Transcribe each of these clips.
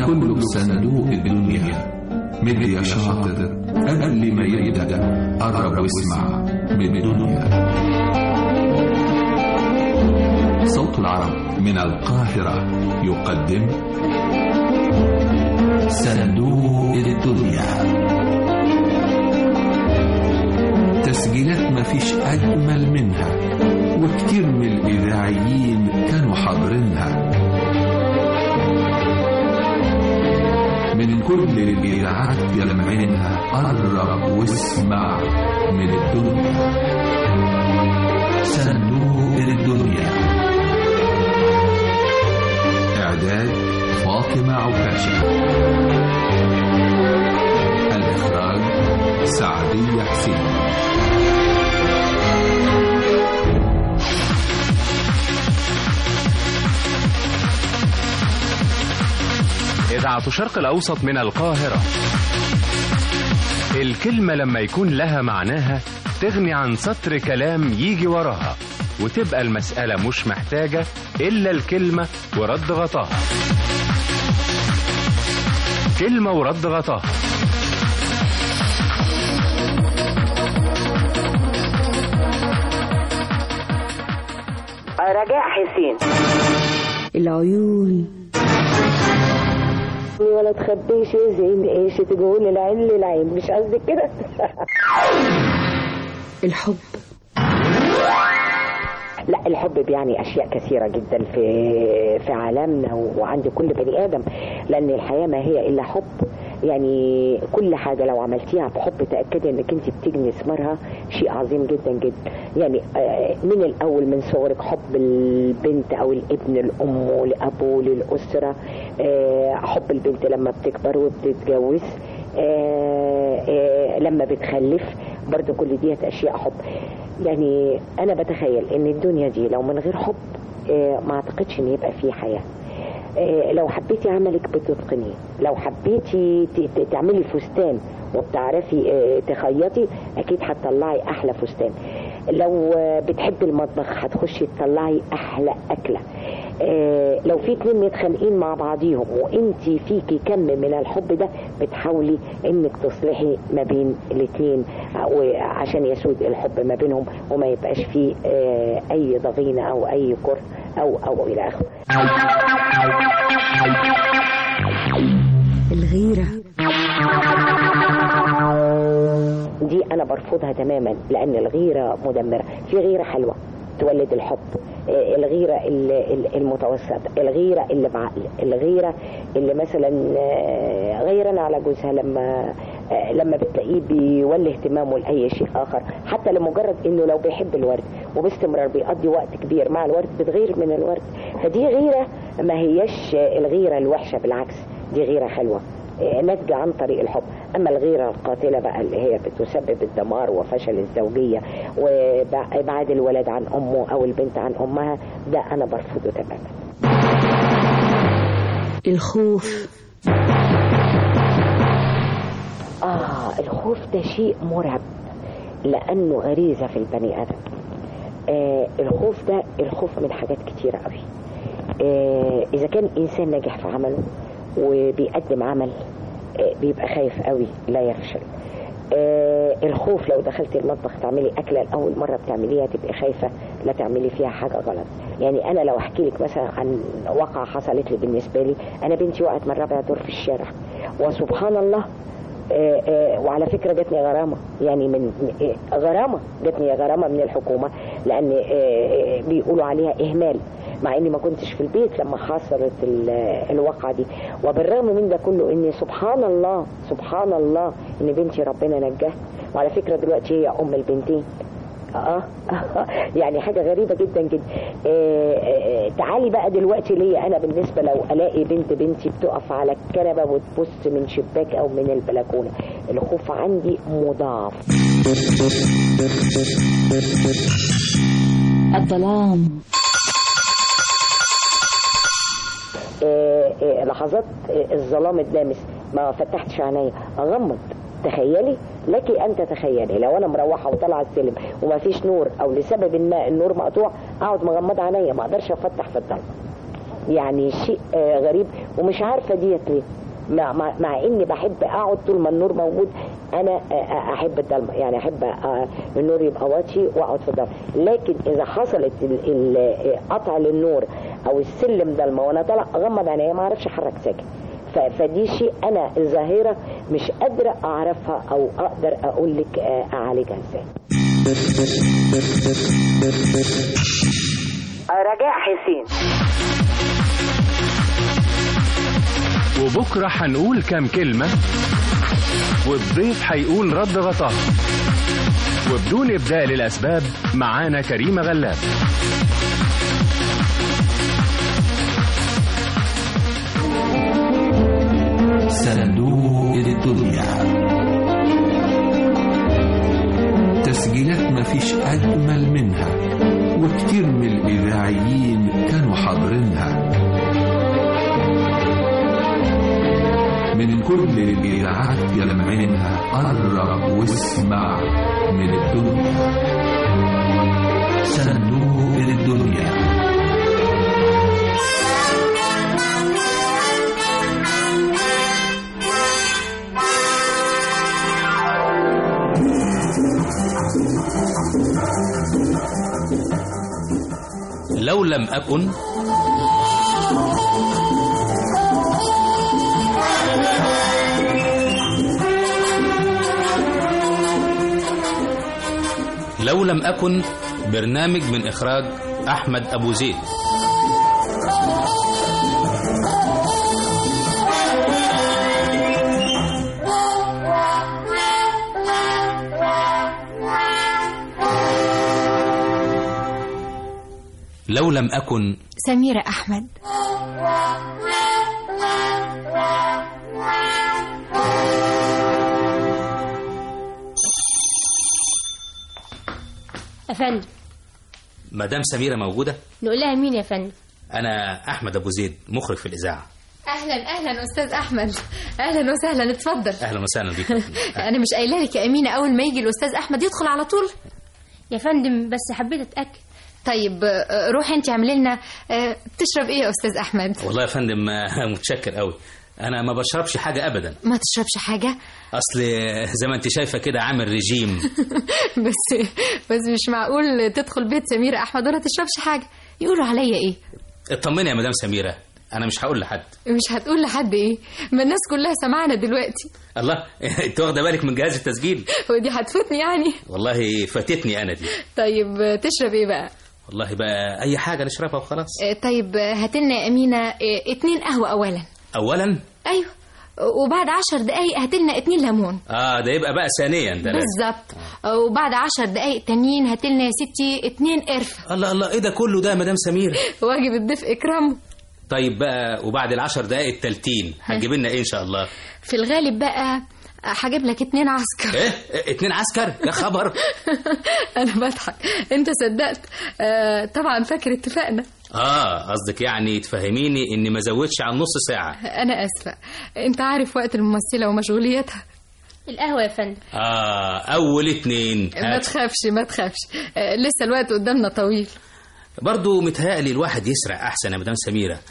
كله بصندوق الدنيا مد يا شاطر قبل ما يبدأ قرب واسمع من الدنيا صوت العرب من القاهرة يقدم صندوق الدنيا تسجيلات مفيش أجمل منها وكتير من الإذاعيين كانوا حاضرينها من كل الإذاعات جمعينها قرب واسمع من الدنيا صندوق الدنيا إعداد فاطمة عكاشة الإخراج سعدية حسين إذاعة شرق الأوسط من القاهرة الكلمة لما يكون لها معناها تغني عن سطر كلام يجي وراها وتبقى المسألة مش محتاجة إلا الكلمة ورد غطاها كلمة ورد غطاها رجاء حسين العيون ولا تخبيش زين ايش تقول العين للعين مش قصدك كده الحب لا الحب بيعني اشياء كثيره جدا في في عالمنا وعند كل بني ادم لان الحياه ما هي الا حب يعني كل حاجه لو عملتيها بحب تاكدي انك انت بتجني ثمارها شيء عظيم جدا جدا يعني آه، من الاول من صغرك حب البنت او الابن لامه لابوه للاسره آه، حب البنت لما بتكبر وبتتجوز آه، آه، لما بتخلف برضو كل ديت اشياء حب يعني انا بتخيل ان الدنيا دي لو من غير حب آه، ما اعتقدش ان يبقى فيه حياه آه، لو حبيتي عملك بتتقنيه لو حبيتي ت- ت- تعملي فستان وبتعرفي آه، تخيطي اكيد هتطلعي احلى فستان لو آه، بتحبي المطبخ هتخشي تطلعي احلى اكله آه، لو في اتنين متخانقين مع بعضيهم وانت فيكي كم من الحب ده بتحاولي انك تصلحي ما بين الاتنين وعشان يسود الحب ما بينهم وما يبقاش فيه آه، اي ضغينه او اي كره او او الى اخره الغيرة دي انا برفضها تماما لان الغيره مدمره في غيره حلوه تولد الحب آه، الغيره ال- ال- المتوسطه الغيره اللي بعقل الغيره اللي مثلا آه، غيرا على جوزها لما آه، لما بتلاقيه بيولي اهتمامه لاي شيء اخر حتى لمجرد انه لو بيحب الورد وباستمرار بيقضي وقت كبير مع الورد بتغير من الورد فدي غيره ما هيش آه، الغيره الوحشه بالعكس دي غيره حلوه آه، ناتجة عن طريق الحب أما الغيرة القاتلة بقى اللي هي بتسبب الدمار وفشل الزوجية وإبعاد الولد عن أمه أو البنت عن أمها ده أنا برفضه تماما الخوف آه الخوف ده شيء مرعب لأنه غريزة في البني آدم آه الخوف ده الخوف من حاجات كتيرة قوي آه إذا كان إنسان ناجح في عمله وبيقدم عمل آه بيبقى خايف قوي لا يفشل آه الخوف لو دخلت المطبخ تعملي أكلة لأول مرة بتعمليها تبقي خايفة لا تعملي فيها حاجة غلط يعني أنا لو أحكي لك مثلا عن واقعة حصلت لي بالنسبة لي أنا بنتي وقعت من رابع دور في الشارع وسبحان الله آه، آه، وعلى فكره جاتني غرامه يعني من آه، غرامه جاتني غرامه من الحكومه لان آه، آه، بيقولوا عليها اهمال مع اني ما كنتش في البيت لما حصلت ال- الواقعه دي وبالرغم من ده كله اني سبحان الله سبحان الله ان بنتي ربنا نجاها وعلى فكره دلوقتي هي ام البنتين اه يعني حاجه غريبه جدا جدا آه آه تعالي بقى دلوقتي ليا انا بالنسبه لو الاقي بنت بنتي بتقف على الكنبه وتبص من شباك او من البلكونه الخوف عندي مضاعف الظلام آه آه لحظات آه الظلام الدامس ما فتحتش عينيا اغمض تخيلي لك ان تتخيلي لو انا مروحه وطالعه السلم وما فيش نور او لسبب ما النور مقطوع اقعد مغمضه عينيا ما اقدرش افتح في الضلمه يعني شيء آه، غريب ومش عارفه ديت ليه مع, مع, مع اني بحب اقعد طول ما النور موجود انا آه، آه، احب الضلمه يعني احب آه، النور يبقى واطي واقعد في الضلمه لكن اذا حصلت ال- ال- آه، قطع للنور او السلم ضلمه وانا طالع اغمض عينيا ما اعرفش احرك ساكن ف- فدي شيء انا الظاهره مش قادره اعرفها او اقدر اقول لك آه، اعالجها ازاي رجاء حسين وبكرة هنقول كام كلمة والضيف هيقول رد غطاها وبدون إبداء للأسباب معانا كريمة غلاب صندوق الدنيا تسجيلات مفيش أجمل منها وكتير من الإذاعيين كانوا حاضرينها من كل الإذاعات يلمعينها قرب واسمع من الدنيا صندوق الدنيا لو لم أكن لو لم أكن برنامج من إخراج أحمد أبو زيد لو لم أكن سميرة أحمد يا فندم مدام سميرة موجودة نقول لها مين يا فندم أنا أحمد أبو زيد مخرج في الإذاعة أهلا أهلا أستاذ أحمد أهلا وسهلا اتفضل أهلا وسهلا بيك أنا مش قايلة لك يا أمينة أول ما يجي الأستاذ أحمد يدخل على طول يا فندم بس حبيت اتاكد طيب آه، روحي أنت اعملي لنا آه، تشرب إيه يا أستاذ أحمد والله يا فندم آه، متشكر قوي أنا ما بشربش حاجة أبدا ما تشربش حاجة أصل زي ما أنت شايفة كده عامل رجيم بس بس مش معقول تدخل بيت سميرة أحمد ولا تشربش حاجة يقولوا عليا إيه اطمني يا مدام سميرة أنا مش هقول لحد مش هتقول لحد إيه ما الناس كلها سمعنا دلوقتي الله أنت واخدة بالك من جهاز التسجيل ودي هتفوتني يعني والله فاتتني أنا دي طيب آه، تشرب إيه بقى والله بقى أي حاجة نشربها وخلاص آه، طيب آه، هاتلنا يا أمينة آه، اتنين قهوة أولا أولا أيوه وبعد عشر دقايق هاتلنا اتنين ليمون آه ده يبقى بقى ثانيا ده لازم. بالظبط وبعد عشر دقايق تانيين هاتلنا يا ستي اتنين قرفة الله الله إيه ده كله ده يا مدام سميرة واجب الدفء إكرامه طيب بقى وبعد العشر دقايق التالتين هتجيب لنا إيه إن شاء الله في الغالب بقى هجيب لك اتنين عسكر إيه اتنين عسكر يا خبر انا بضحك انت صدقت آه طبعا فاكر اتفقنا اه قصدك يعني تفهميني اني ما زودش عن نص ساعة انا اسفه انت عارف وقت الممثله ومشغوليتها القهوه يا فندم اه اول اتنين ما هات. تخافش ما تخافش آه لسه الوقت قدامنا طويل برضو متهيألي الواحد يسرع احسن يا مدام سميرة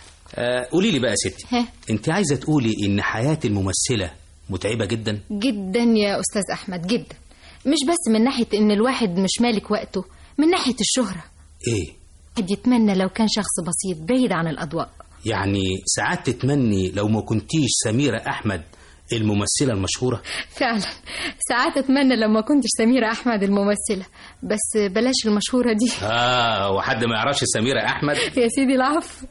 آه قولي لي بقى يا ستي ها انت عايزة تقولي ان حياة الممثلة متعبة جدا جدا يا استاذ احمد جدا مش بس من ناحيه ان الواحد مش مالك وقته من ناحيه الشهره ايه قد يتمنى لو كان شخص بسيط بعيد عن الاضواء يعني ساعات تتمني لو ما كنتيش سميرة احمد الممثلة المشهورة فعلا ساعات اتمنى لو ما كنتش سميره احمد الممثله بس بلاش المشهوره دي اه وحد ما يعرفش سميرة احمد يا سيدي العفو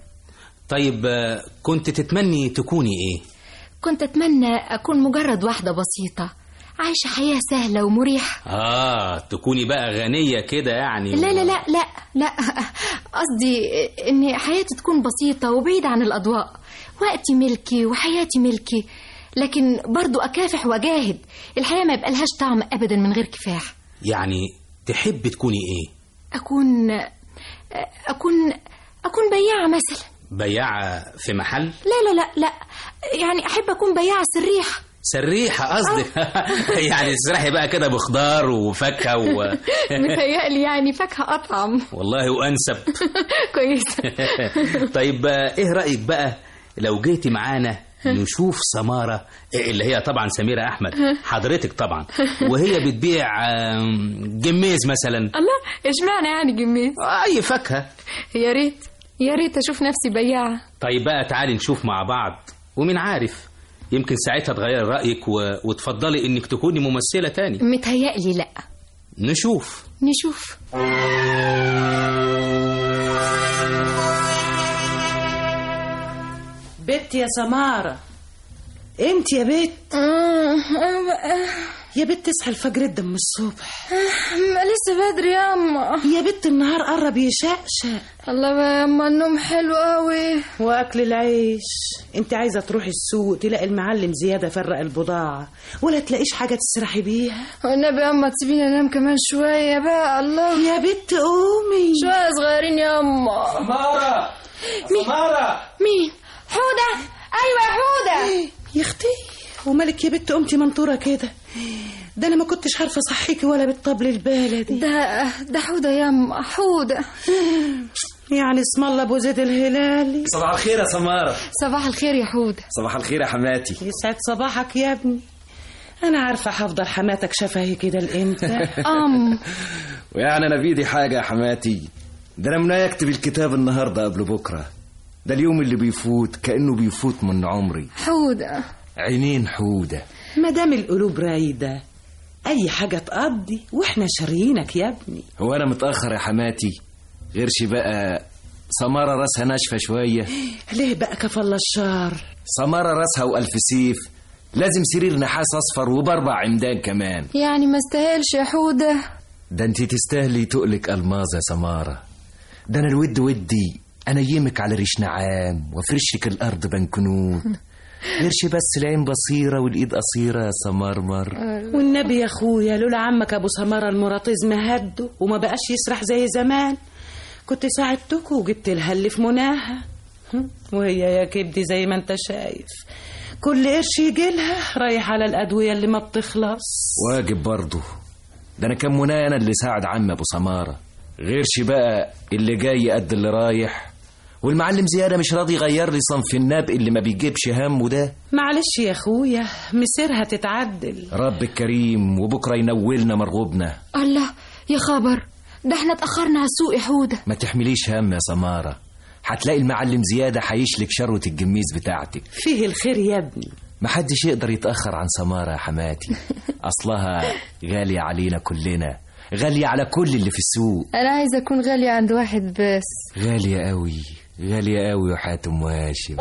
طيب آه، كنت تتمني تكوني ايه كنت اتمنى اكون مجرد واحده بسيطه عايشه حياه سهله ومريحه اه تكوني بقى غنية كده يعني لا لا لا لا لا قصدي ان حياتي تكون بسيطه وبعيده عن الاضواء وقتي ملكي وحياتي ملكي لكن برضو اكافح واجاهد الحياه ما يبقى لهاش طعم ابدا من غير كفاح يعني تحب تكوني ايه اكون اكون اكون بياعه مثلا بياعة في محل لا لا لا لا يعني احب اكون بياعه سريحه سريحة قصدي يعني تسرحي بقى كده بخضار وفاكهة و... متهيألي يعني فاكهة أطعم والله وأنسب كويس طيب آه، إيه رأيك بقى لو جيتي معانا نشوف سمارة اللي هي طبعا سميرة أحمد حضرتك طبعا وهي بتبيع آم، جميز مثلا الله اشمعنى يعني جميز أي فاكهة يا ريت يا ريت أشوف نفسي بياعة طيب بقى تعالي نشوف مع بعض ومين عارف يمكن ساعتها تغير رأيك و... وتفضلي إنك تكوني ممثلة تاني متهيألي لأ نشوف نشوف بت يا سمارة انت يا بت يا بت تصحى الفجر الدم من الصبح لسه بدري يا أما يا بت النهار قرب يشقشق الله بقى يا أما النوم حلو قوي واكل العيش انت عايزه تروحي السوق تلاقي المعلم زياده فرق البضاعه ولا تلاقيش حاجه تسرحي بيها والنبي يا أما تسيبيني أنام كمان شوية بقى الله يا بت قومي شوية صغيرين يا أما سمارة سمارة مين حودة أيوة يا حودة يا اختي ومالك يا بت قمتي منطوره كده ده انا ما كنتش عارفه اصحيكي ولا بالطبل البلدي ده ده حودة يا أما حودة يعني اسم الله ابو زيد الهلالي صباح الخير يا سمارة صباح الخير يا حودة صباح الخير يا حماتي يسعد صباحك يا ابني انا عارفه هفضل حماتك شفهي كده لامتى أم ويعني انا بيدي حاجة يا حماتي ده انا منايا اكتب الكتاب النهاردة قبل بكرة ده اليوم اللي بيفوت كأنه بيفوت من عمري حودة عينين حودة ما دام القلوب رايده اي حاجه تقضي واحنا شاريينك يا ابني هو انا متأخر يا حماتي غيرش بقى سمارة راسها ناشفة شوية ليه بقى كفل الشر سمارة راسها وألف سيف لازم سرير نحاس أصفر وبأربع عمدان كمان يعني ما استاهلش يا حودة ده انت تستاهلي تقلك الماظ يا سمارة ده انا الود ودي انا يمك على ريش نعام وافرشك الارض بنكنوت غيرش بس العين بصيرة والايد قصيرة يا سمرمر والنبي يا اخويا لولا عمك ابو سماره المراطيز مهده وما بقاش يسرح زي زمان كنت ساعدتكوا وجبت لها اللي في مناها هم، وهي يا كبدي زي ما انت شايف كل قرش يجي لها رايح على الادويه اللي ما بتخلص واجب برضه ده انا كان منايا انا اللي ساعد عم ابو سمارة غيرش بقى اللي جاي قد اللي رايح والمعلم زيادة مش راضي يغير لي صنف الناب اللي ما بيجيبش همه ده معلش يا اخويا مسيرها تتعدل رب الكريم وبكرة ينولنا مرغوبنا الله يا خبر ده احنا اتأخرنا على السوق يا حودة ما تحمليش هم يا سمارة هتلاقي المعلم زيادة هيشلك شروة الجميز بتاعتك فيه الخير يا ابني محدش يقدر يتأخر عن سمارة يا حماتي أصلها غالية علينا كلنا غالية على كل اللي في السوق أنا عايزة أكون غالية عند واحد بس غالية قوي غالية قوي يا حاتم وهاشم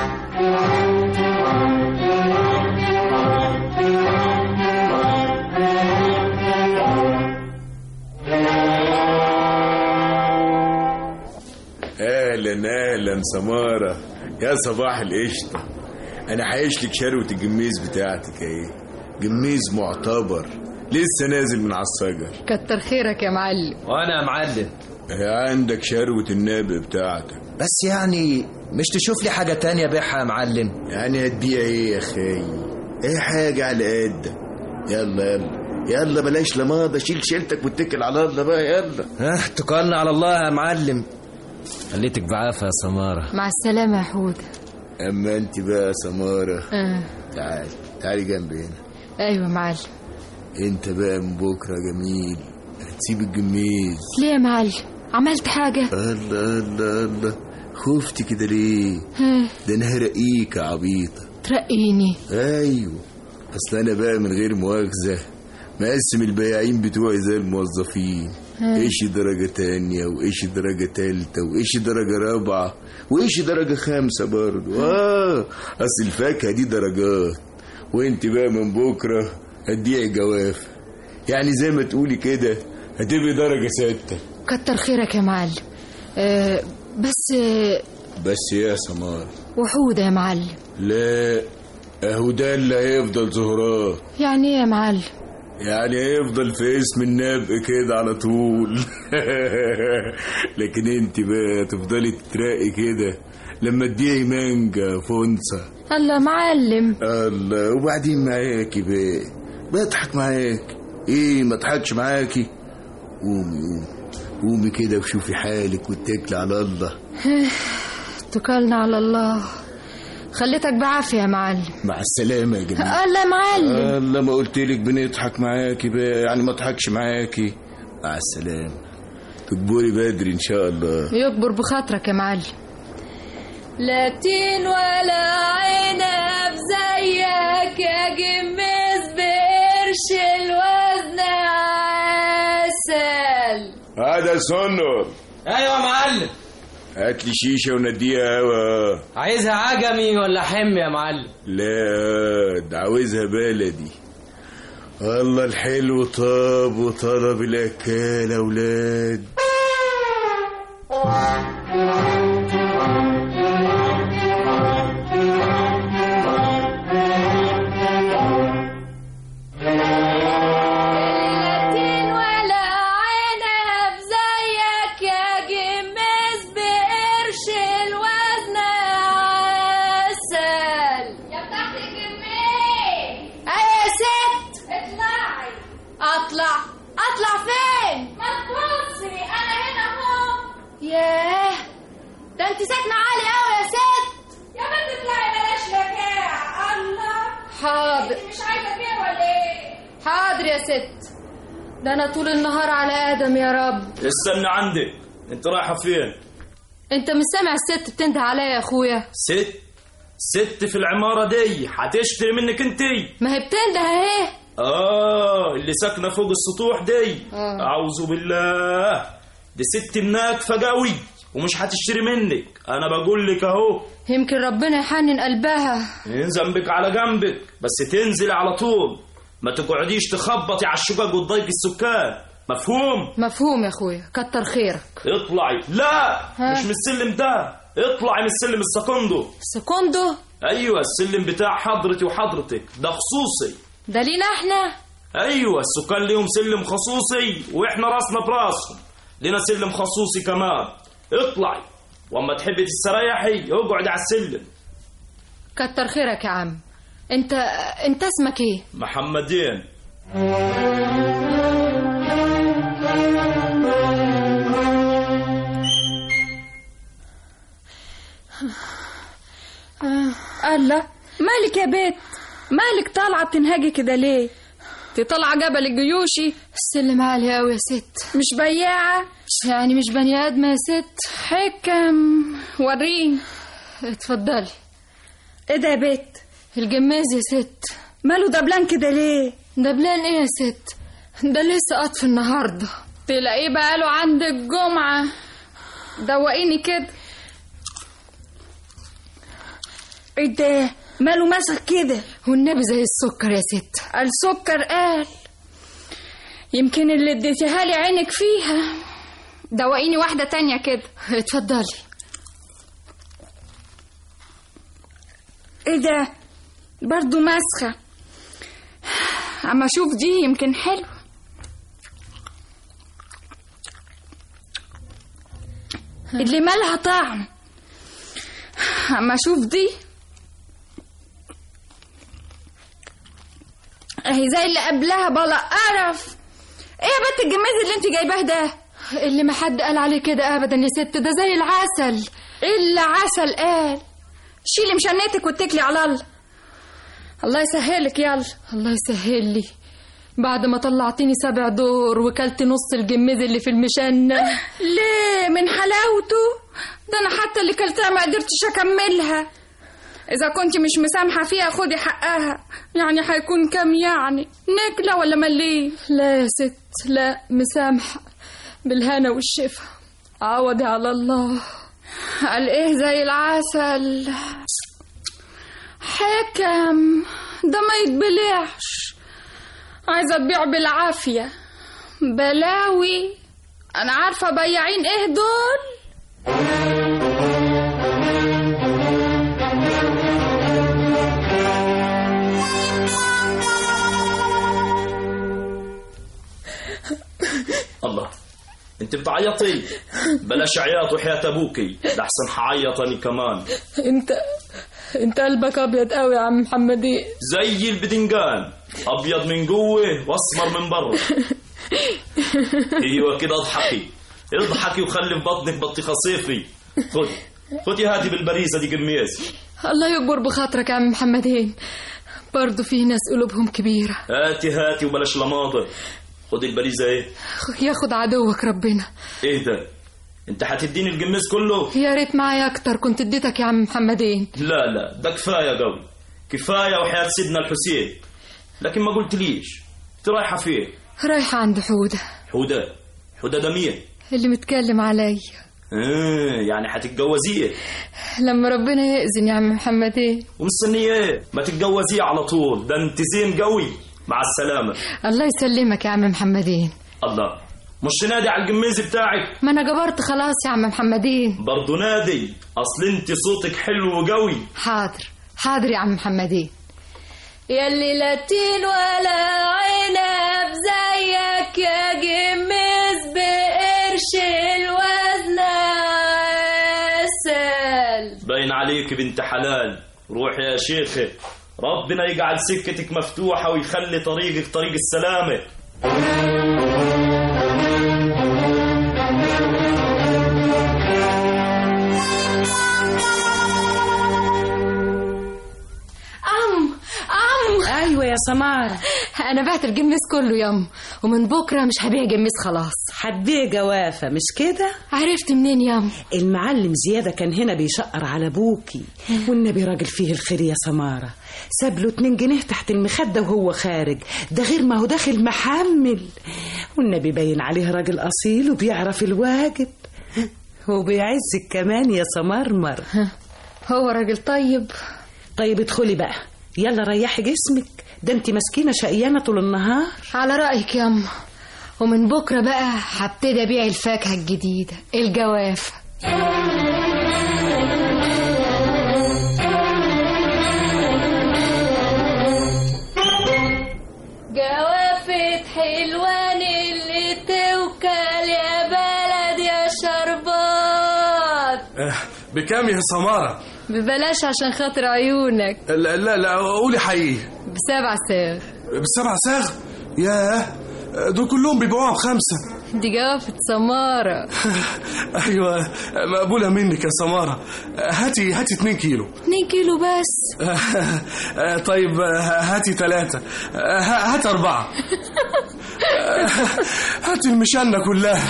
اهلا اهلا سمارة يا صباح القشطة انا حايش لك شروة الجميز بتاعتك اهي جميز معتبر لسه نازل من على الشجر كتر خيرك يا معلم وأنا يا معلم اهي عندك شروة النابق بتاعتك بس يعني مش تشوف لي حاجة تانية بيعها يا معلم يعني هتبيع ايه يا خاي ايه حاجة على قدك يلا يلا يلا بلاش لماضة شيل شيلتك واتكل على الله بقى يلا ها تكلنا على الله يا معلم خليتك بعافية يا سمارة مع السلامة يا حودة اما انت بقى يا سمارة آه. تعالي تعالي جنبي هنا أيوة معلم انت بقى من بكرة جميل هتسيب الجميز ليه يا معلم عملت حاجة الله الله الله خفت كده ليه ها، ده انا هرقيك يا عبيطة ترقيني ايوه اصل انا بقى من غير مؤاخذة مقسم البياعين بتوعي زي الموظفين ها. ايش درجة تانية وايش درجة تالتة وايش درجة رابعة وايش درجة خامسة برضو اه اصل الفاكهة دي درجات وانت بقى من بكرة هتبيعي جواف يعني زي ما تقولي كده هتبقي درجة ستة كتر خيرك يا معلم آه بس آه بس يا سمار وحودة يا معلم لا اهو ده اللي هيفضل زهران يعني ايه يا معلم يعني هيفضل في اسم النبق كده على طول لكن انت بقى تفضلي تترقي كده لما تبيعي مانجا فونسة الله معلم الله وبعدين معاكي بقى بضحك معاك ايه ما اضحكش معاكي قومي قومي قومي كده وشوفي حالك واتكلي على الله توكلنا على الله خليتك بعافية يا معلم مع السلامة يا جميل الله يا معلم الله ما قلت لك بنضحك معاكي بقى يعني ما اضحكش معاكي مع السلامة تكبري بدري ان شاء الله يكبر بخاطرك يا معلم لا تين ولا عنب زيك يا جميز بقرش الوزن عسل هذا سنر ايوه يا معلم هات لي شيشة ونديها هوا عايزها عجمي ولا حمي يا معلم لا ده عاوزها بلدي الله الحلو طاب وطلب الأكال أولاد تين ولا عنب زيك يا جميز بقرش الوزن عسل يا بتاعت الجميز ايه يا ست اطلعي اطلع اطلع فين ما تبصي انا هنا اهو ياه ده انت ساكنه عالي قوي يا ست يا بنت اطلعي بلاش لكاع الله حاضر مش عايزه فيها ولا ايه حاضر يا ست ده انا طول النهار على ادم يا رب استنى عندك انت رايحه فين انت مش سامع الست بتنده عليا يا اخويا ست ست في العماره دي هتشتري منك انت ما هي بتنده اهي اه اللي ساكنه فوق السطوح دي آه. اعوذ بالله دي ست مناكفه قوي ومش هتشتري منك انا بقول لك اهو يمكن ربنا يحنن قلبها ذنبك على جنبك بس تنزلي على طول ما تقعديش تخبطي على الشقق وتضايقي السكان مفهوم مفهوم يا اخويا كتر خيرك اطلعي لا ها؟ مش من السلم ده اطلعي من السلم السكندو سكوندو ايوه السلم بتاع حضرتي وحضرتك ده خصوصي ده لينا احنا ايوه السكان ليهم سلم خصوصي واحنا راسنا براسهم لنا سلم خصوصي كمان اطلعي واما تحبي تستريحي اقعدي على السلم كتر خيرك يا عم انت انت اسمك ايه محمدين الله مالك يا بيت مالك طالعة بتنهجي كده ليه دي طالعة جبل الجيوشي السلم عالي قوي يا ست مش بياعة يعني مش بني ادمه يا ست حكم وريني اتفضلي ايه ده يا بيت الجماز يا ست ماله دبلان كده ليه دبلان ايه يا ست ده لسه قطف النهارده تلاقيه بقاله عند الجمعة دوقيني كده ايه ده ماله مسخ كده والنبي زي السكر يا ست السكر قال يمكن اللي اديتيها لي عينك فيها دوقيني واحدة تانية كده اتفضلي ايه ده برضو مسخة اما اشوف دي يمكن حلو اللي مالها طعم اما اشوف دي اهي زي اللي قبلها بلا قرف ايه يا بنت الجماز اللي انت جايباه ده اللي ما حد قال عليه كده ابدا يا ست ده زي العسل الا عسل قال شيلي مشنتك واتكلي على الله الله يسهلك يلا الله يسهل لي بعد ما طلعتني سبع دور وكلت نص الجميز اللي في المشنة ليه من حلاوته ده انا حتى اللي كلتها ما قدرتش اكملها اذا كنت مش مسامحه فيها خدي حقها يعني هيكون كام يعني نكله ولا مليه لا يا ست لا مسامحة بالهنا والشفا عوضي على الله قال ايه زي العسل حكم ده ما يتبلعش عايزه تبيع بالعافيه بلاوي انا عارفه بياعين ايه دول الله انت بتعيطي بلاش عياط وحياة ابوكي ده احسن حعيط انا كمان انت انت قلبك ابيض قوي يا عم محمدين زي البدنجان ابيض من جوه واسمر من بره ايوه كده اضحكي اضحكي وخلي في بطنك بطيخه صيفي خد خدي هاتي بالبريزه دي قميز الله يكبر بخاطرك يا عم محمدين برضه في ناس قلوبهم كبيرة هاتي هاتي وبلاش لماضه خدي البريزه ايه ياخد عدوك ربنا ايه ده انت هتديني القميز كله يا ريت معايا اكتر كنت اديتك يا عم محمدين لا لا ده كفايه قوي كفايه وحياه سيدنا الحسين لكن ما قلتليش انت رايحه فين رايحة عند حودة حوده حوده ده مين اللي متكلم عليا آه يعني هتتجوزيه لما ربنا يأذن يا عم محمدين ومستنيه ايه ما تتجوزيه على طول ده انت زين قوي مع السلامه الله يسلمك يا عم محمدين الله مش تنادي على القميز بتاعك ما انا جبرت خلاص يا عم محمدين برضه نادي اصل انت صوتك حلو وقوي حاضر حاضر يا عم محمدين يلي لا تين ولا عنب زيك يا جمز بقرش الوزن عسل باين عليك بنت حلال روح يا شيخة ربنا يجعل سكتك مفتوحة ويخلي طريقك طريق السلامة أم أم ايوه يا سمارة أنا بعت الجميز كله يم ومن بكرة مش هبيع جميز خلاص هتبيع جوافة مش كده عرفت منين يم المعلم زيادة كان هنا بيشقر على ابوكي والنبي راجل فيه الخير يا سمارة ساب له 2 جنيه تحت المخدة وهو خارج ده غير ما هو داخل محمل والنبي باين عليه راجل أصيل وبيعرف الواجب وبيعزك كمان يا سمرمر هو راجل طيب طيب ادخلي بقى يلا ريحي جسمك ده انت مسكينة شقيانة طول النهار على رأيك يم ومن بكرة بقى هبتدي أبيع الفاكهة الجديدة الجوافة جوافة حلوان اللي توكل يا بلد يا شربات بكام يا سمارة؟ ببلاش عشان خاطر عيونك لا لا, لا قولي حقيقي بسبع ساغ بسبع ساغ؟ ياه دول كلهم بيبيعوها بخمسة دي جوافة سمارة أيوة مقبولة منك يا سمارة هاتي هاتي 2 كيلو 2 كيلو بس طيب هاتي ثلاثة هات أربعة هاتي المشنة كلها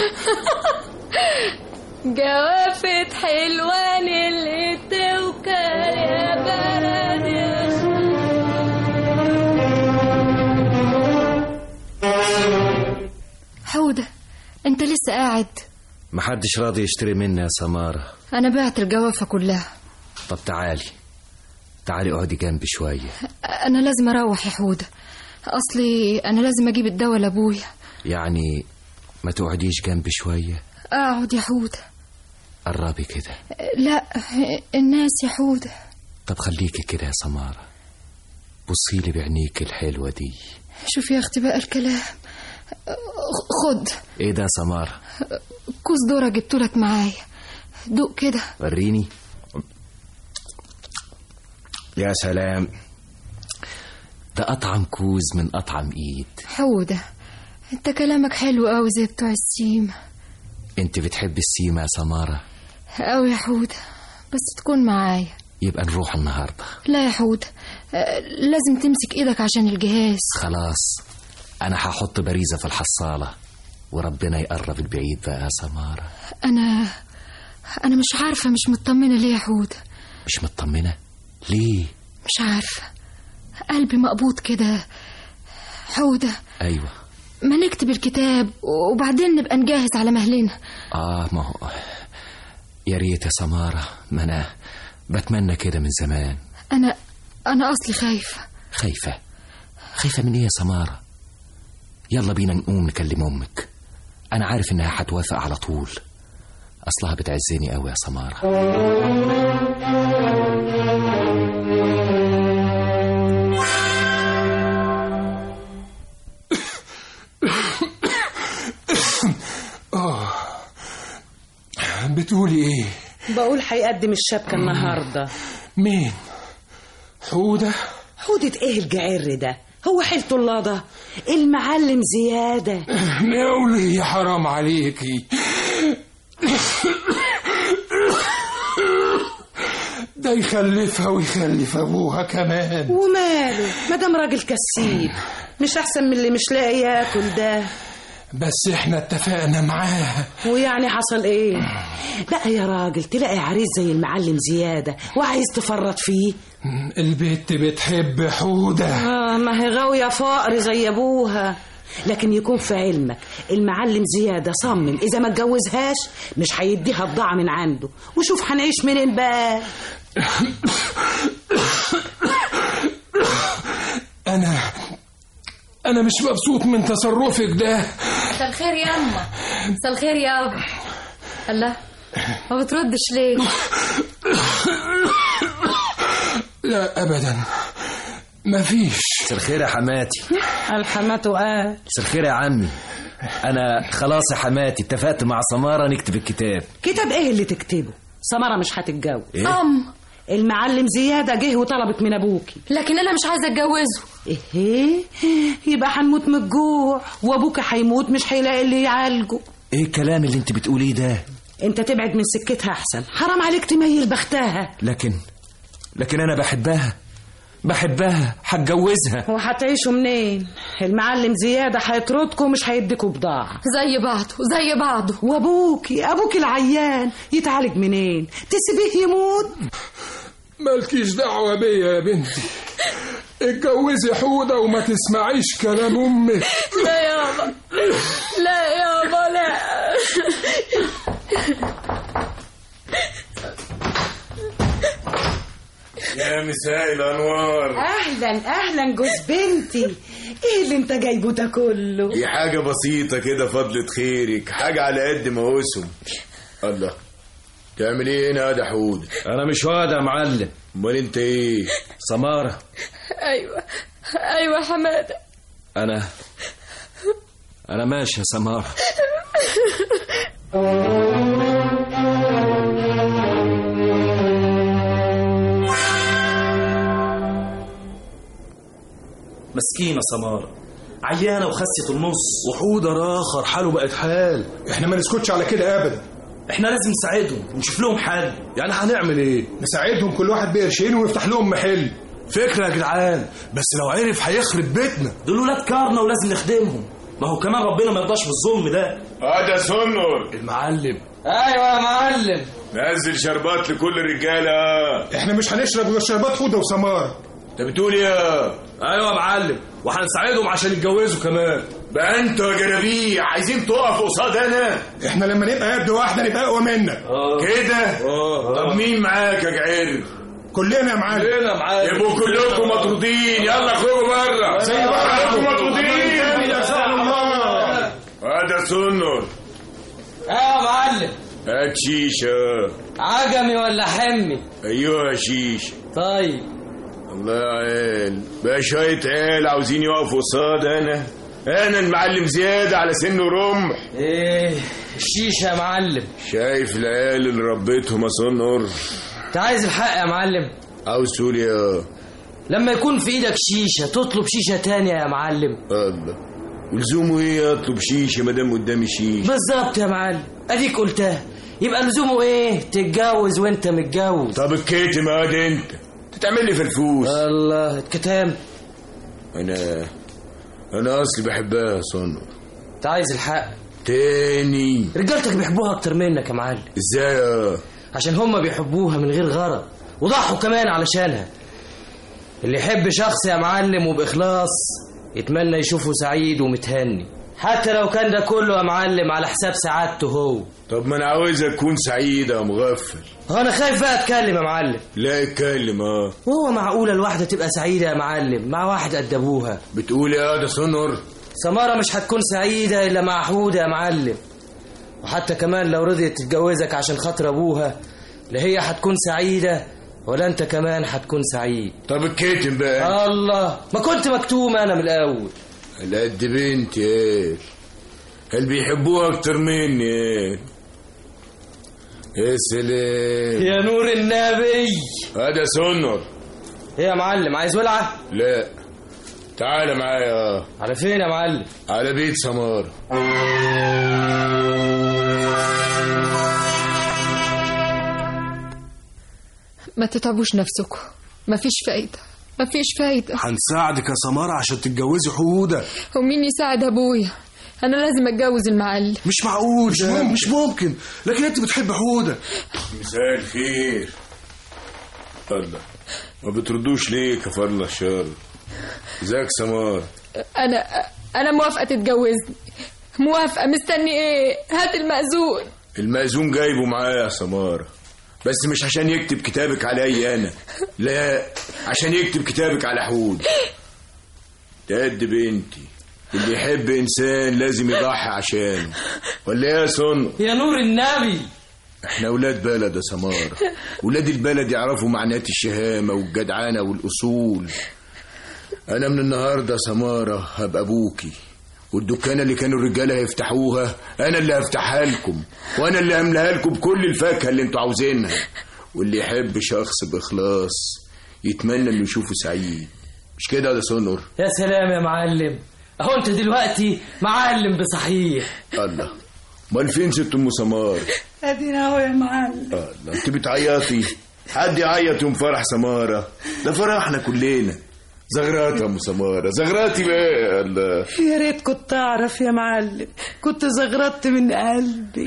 جوافة حلوان اللي توكل يا بلد يا حودة انت لسه قاعد محدش راضي يشتري مني يا سمارة انا بعت الجوافة كلها طب تعالي تعالي اقعدي جنبي شوية انا لازم اروح يا حودة اصلي انا لازم اجيب الدواء لابويا يعني ما تقعديش جنبي شوية اقعد يا حودة قربي كده لا الناس يا حودة طب خليكي كده يا سمارة بصيلي بعينيك الحلوة دي شوف يا اختي بقى الكلام خد ايه ده يا سمارة كوز ذرة جبتولك معايا دوق كده وريني يا سلام ده أطعم كوز من أطعم إيد حودة انت كلامك حلو قوي زي بتوع السيم انت بتحب السيما يا سمارة قوي يا حودة بس تكون معايا يبقى نروح النهاردة لا يا حودة آه، لازم تمسك ايدك عشان الجهاز خلاص أنا هحط باريزة في الحصالة وربنا يقرب البعيد بقى يا سمارة انا انا مش عارفة مش مطمنة ليه يا حودة مش مطمنة ليه مش عارفة قلبي مقبوض كده حودة أيوة ما نكتب الكتاب وبعدين نبقى نجهز على مهلنا آه ما هو يا ريت يا سمارة ما أنا بتمنى كده من زمان انا انا اصلي خايفة خايفة خايفة من إيه يا سمارة يلا بينا نقوم نكلم أمك أنا عارف إنها هتوافق على طول أصلها بتعزني أوي يا سمارة آه بتقولي ايه بقول هيقدم الشبكة النهاردة مين حودة حودة ايه الجعر ده هو حيلته الله ده المعلم زيادة ناولي يا حرام عليكي ده يخلفها ويخلف ابوها كمان وماله مدام راجل كسيب مش احسن من اللي مش لاقي ياكل ده بس احنا اتفقنا معاها ويعني حصل ايه بقى يا راجل تلاقي عريس زي المعلم زيادة وعايز تفرط فيه البت بتحب حودة آه ما هي غاوية فقر زي ابوها لكن يكون في علمك المعلم زيادة صمم إذا ما اتجوزهاش مش هيديها بضاعة من عنده وشوف هنعيش منين بقى انا انا مش مبسوط من تصرفك ده مساء الخير يا أما مساء الخير يا أبا الله ما بتردش ليه لا ابدا مفيش مساء الخير يا حماتي الحمات وقال مساء الخير يا عمي انا خلاص يا حماتي اتفقت مع سمارة نكتب الكتاب كتاب ايه اللي تكتبه سمرة مش هتتجوز إيه؟ أم المعلم زيادة جه وطلبت من أبوكي لكن أنا مش عايزة أتجوزه إيه يبقى هنموت من الجوع وأبوك هيموت مش هيلاقي اللي يعالجه ايه الكلام اللي انت بتقوليه ده أنت تبعد من سكتها أحسن حرام عليك تميل بختها لكن لكن انا بحبها بحبها هتجوزها وهتعيشوا منين المعلم زيادة هيطردكم مش هيديكوا بضاعة زي بعضه زي بعضه وأبوكي أبوكي العيان يتعالج منين تسيبيه يموت مالكيش دعوة بيا يا بنتي اتجوزي حودة وما تسمعيش كلام امك لا يابا لا يابا لا يا مساء الانوار أهلا أهلا جوز بنتي إيه اللي أنت جايبه ده كله دي حاجة بسيطة كده فضلة خيرك حاجة على قد موسم الله تعمل ايه هنا يا ده حود انا مش واد يا معلم امال انت ايه سمارة أيوة أيوة حمادة انا انا ماشي يا سمارة مسكينة سمارة عيانة وخست النص وحودة راخر حاله بقت حال احنا ما نسكتش على كده ابدا احنا لازم نساعدهم ونشوف لهم حل يعني هنعمل ايه نساعدهم كل واحد بقرشين ونفتح لهم محل فكرة يا جدعان بس لو عرف هيخرب بيتنا دول ولاد كارنا ولازم نخدمهم ما هو كمان ربنا ما يرضاش بالظلم ده اه ده سنر المعلم ايوه يا معلم نزل شربات لكل الرجالة احنا مش هنشرب غير شربات حودة وسمارة انت بتقول يا ايوه يا معلم وهنساعدهم عشان يتجوزوا كمان بقى انتوا يا جرابيع عايزين تقفوا قصاد انا احنا لما نبقى يد واحدة نبقى اقوى منك كده طب مين معاك يا جعير كلنا يا معلم كلنا معاك يبقوا كلكم مطرودين يلا اخرجوا بره زي بعض. كلكم مطرودين يا سلام الله هذا سنر ايوه يا معلم هات شيشة عجمي ولا حمي ايوه شيشة طيب الله يا عيال بقى شوية عيال عاوزين يقفوا قصاد انا انا المعلم زيادة على سن رمح ايه الشيشه يا معلم شايف العيال اللي ربيتهم يا سنر انت عايز الحق يا معلم عاوز تقول يا لما يكون في ايدك شيشه تطلب شيشه تانية يا معلم الله ولزومه ايه اطلب شيشة مادام قدامي شيشة بالظبط يا معلم اديك قلتها يبقى لزومه ايه تتجوز وانت متجوز طب الكيتم اد انت تتعمل لي في الفوس الله اتكتام انا انا اصلي بحبها يا سنر انت عايز الحق تاني رجالتك بيحبوها اكتر منك يا معلم ازاي يا عشان هما بيحبوها من غير غرض وضحوا كمان علشانها اللي يحب شخص يا معلم وبإخلاص يتمنى يشوفه سعيد ومتهني حتى لو كان ده كله يا معلم على حساب سعادته هو طب ما انا عاوزك تكون سعيدة يا مغفل انا خايف بقى اتكلم يا معلم لا اتكلم اه وهو معقولة الواحدة تبقى سعيدة يا معلم مع واحد قد ابوها بتقول يا ده سنر سمارة مش هتكون سعيدة إلا مع حودة يا معلم وحتى كمان لو رضيت تتجوزك عشان خاطر أبوها لا هي هتكون سعيدة ولا أنت كمان هتكون سعيد طب الكيتم بقى الله ما كنت مكتوم أنا من الأول على قد بنتي ايه هل بيحبوها اكتر مني ايه يا سلام يا نور النبي هذا سنر ايه يا معلم عايز ولعه لا تعال معايا على فين يا معلم على بيت سمارة ما تتعبوش نفسكم مفيش فايدة مفيش فايدة هنساعدك يا سمارة عشان تتجوزي حودة ومين يساعد أبويا أنا لازم أتجوز المعلم مش معقول مش ممكن, مش ممكن. لكن انت بتحب حودة مساء الخير الله ما بتردوش ليه كفر الله الشر ازيك سمار أنا أنا موافقة تتجوزني موافقة مستني إيه هات المأذون المأذون جايبه معايا يا سمارة بس مش عشان يكتب كتابك عليا انا لا عشان يكتب كتابك على حود ده قد بنتي اللي يحب انسان لازم يضحي عشانه ولا ايه يا سن يا نور النبي احنا اولاد بلد يا سمارة ولاد البلد يعرفوا معنات الشهامة والجدعانة والاصول انا من النهاردة يا سمارة هبقى ابوكي والدكانة اللي كانوا الرجالة هيفتحوها أنا اللي هفتحها لكم وأنا اللي هملاها لكم بكل الفاكهة اللي انتوا عاوزينها واللي يحب شخص بإخلاص يتمنى إنه يشوفه سعيد مش كده يا سنور يا سلام يا معلم اهو انت دلوقتي معلم بصحيح الله امال فين ست ام سمار ادينا اهو يا معلم الله انت بتعيطي حد يعيط يوم فرح سمارة ده فرحنا كلنا زغرات يا ام سمارة زغراتي بقى الله يا ريت كنت اعرف يا معلم كنت زغرطت من قلبي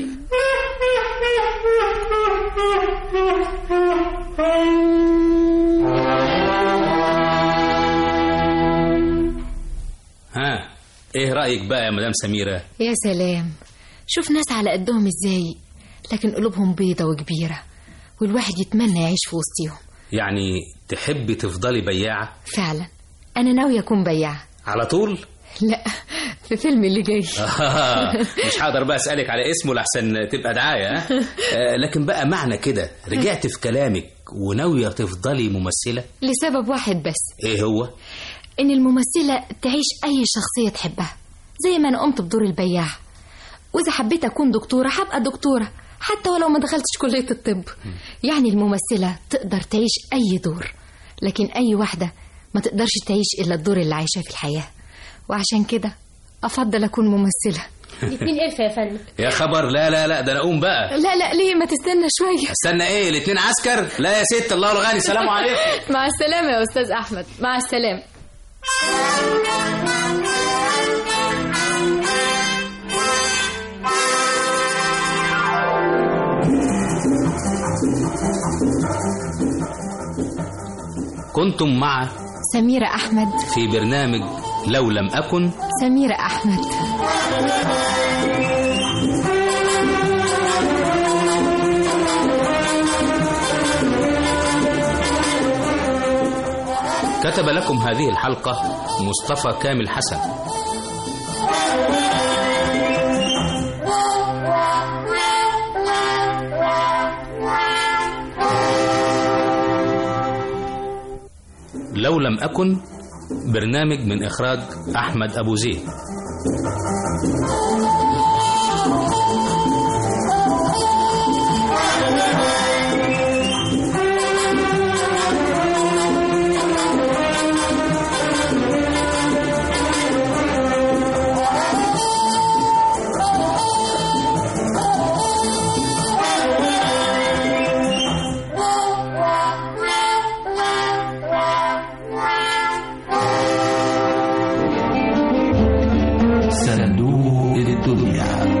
ها ايه رايك بقى يا مدام سميره يا سلام شوف ناس على قدهم ازاي لكن قلوبهم بيضة وكبيرة والواحد يتمنى يعيش في وسطيهم يعني تحبي تفضلي بياعه فعلا أنا ناوية أكون بياعة على طول لا في فيلم اللي جاي مش هقدر بقى اسالك على اسمه لحسن تبقى دعايه ها؟ آه، لكن بقى معنى كده رجعت في كلامك وناويه تفضلي ممثله لسبب واحد بس ايه هو إن الممثلة تعيش أي شخصية تحبها زي ما أنا قمت بدور البياع وإذا حبيت أكون دكتورة هبقى دكتورة حتى ولو ما دخلتش كلية الطب يعني الممثلة تقدر تعيش أي دور لكن أي واحدة ما تقدرش تعيش إلا الدور اللي عايشاه في الحياة وعشان كده أفضل أكون ممثلة الاتنين قرفة يا فندم يا خبر لا لا لا ده انا اقوم بقى لا لا ليه ما تستنى شوية استنى ايه الاتنين عسكر لا يا ست الله الغني سلام عليكم مع السلامة يا أستاذ أحمد مع السلامة كنتم مع سميرة أحمد في برنامج لو لم أكن سميرة أحمد كتب لكم هذه الحلقة مصطفى كامل حسن لو لم أكن برنامج من إخراج أحمد أبو زيد صندوق الدنيا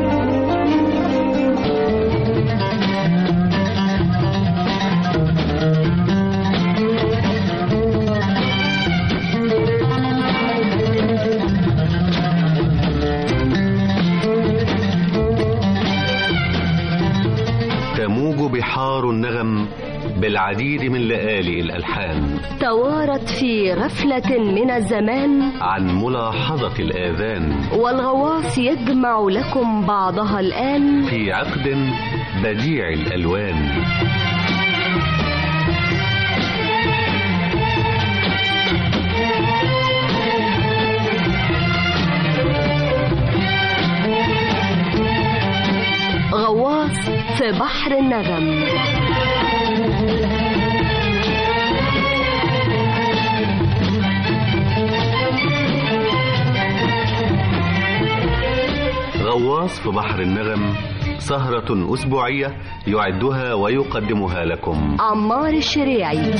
تموج بحار النغم بالعديد من لآلئ الألحان توارت في غفلة من الزمان عن ملاحظة الآذان والغواص يجمع لكم بعضها الآن في عقد بديع الألوان غواص غواص في بحر النغم غواص في بحر النغم سهرة أسبوعية يعدها ويقدمها لكم عمار الشريعي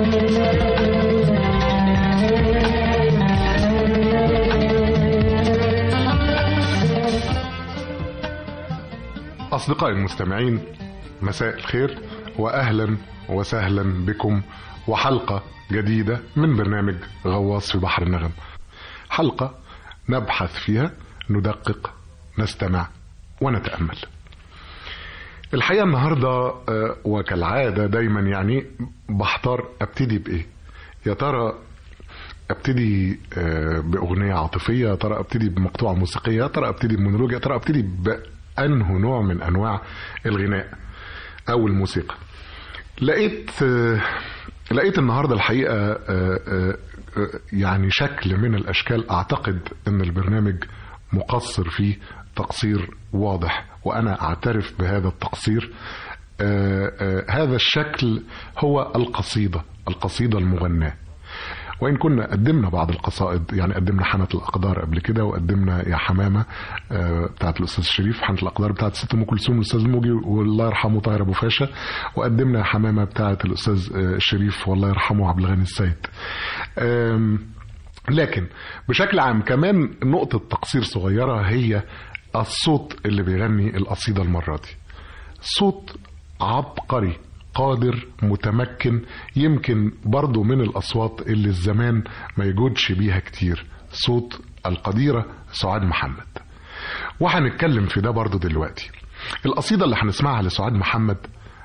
أصدقائي المستمعين مساء الخير وأهلا وسهلا بكم وحلقة جديدة من برنامج غواص في بحر النغم حلقة نبحث فيها ندقق نستمع ونتأمل الحقيقة النهاردة آه، وكالعادة دايما يعني بحتار ابتدي بإيه يا ترى ابتدي آه، بأغنية عاطفية يا ترى ابتدي بمقطوعة موسيقية يا ترى ابتدي بمونولوج يا ترى ابتدي بأنه نوع من أنواع الغناء أو الموسيقى لقيت آه، لقيت النهارده الحقيقه آه، آه، آه، يعني شكل من الاشكال اعتقد ان البرنامج مقصر فيه تقصير واضح وانا اعترف بهذا التقصير آه، آه، هذا الشكل هو القصيده القصيده المغناه وإن كنا قدمنا بعض القصائد يعني قدمنا حنة الأقدار قبل كده وقدمنا يا حمامة آه، بتاعت الأستاذ شريف حنة الأقدار بتاعت ست أم كلثوم الأستاذ موجي والله يرحمه طاهر أبو فاشا وقدمنا يا حمامة بتاعت الأستاذ آه، شريف والله يرحمه عبد الغني السيد آم، لكن بشكل عام كمان نقطة تقصير صغيرة هي الصوت اللي بيغني القصيدة المرة دي صوت عبقري قادر متمكن يمكن برضو من الأصوات اللي الزمان ما يجودش بيها كتير صوت القديرة سعاد محمد وهنتكلم في ده برضو دلوقتي القصيدة اللي هنسمعها لسعاد محمد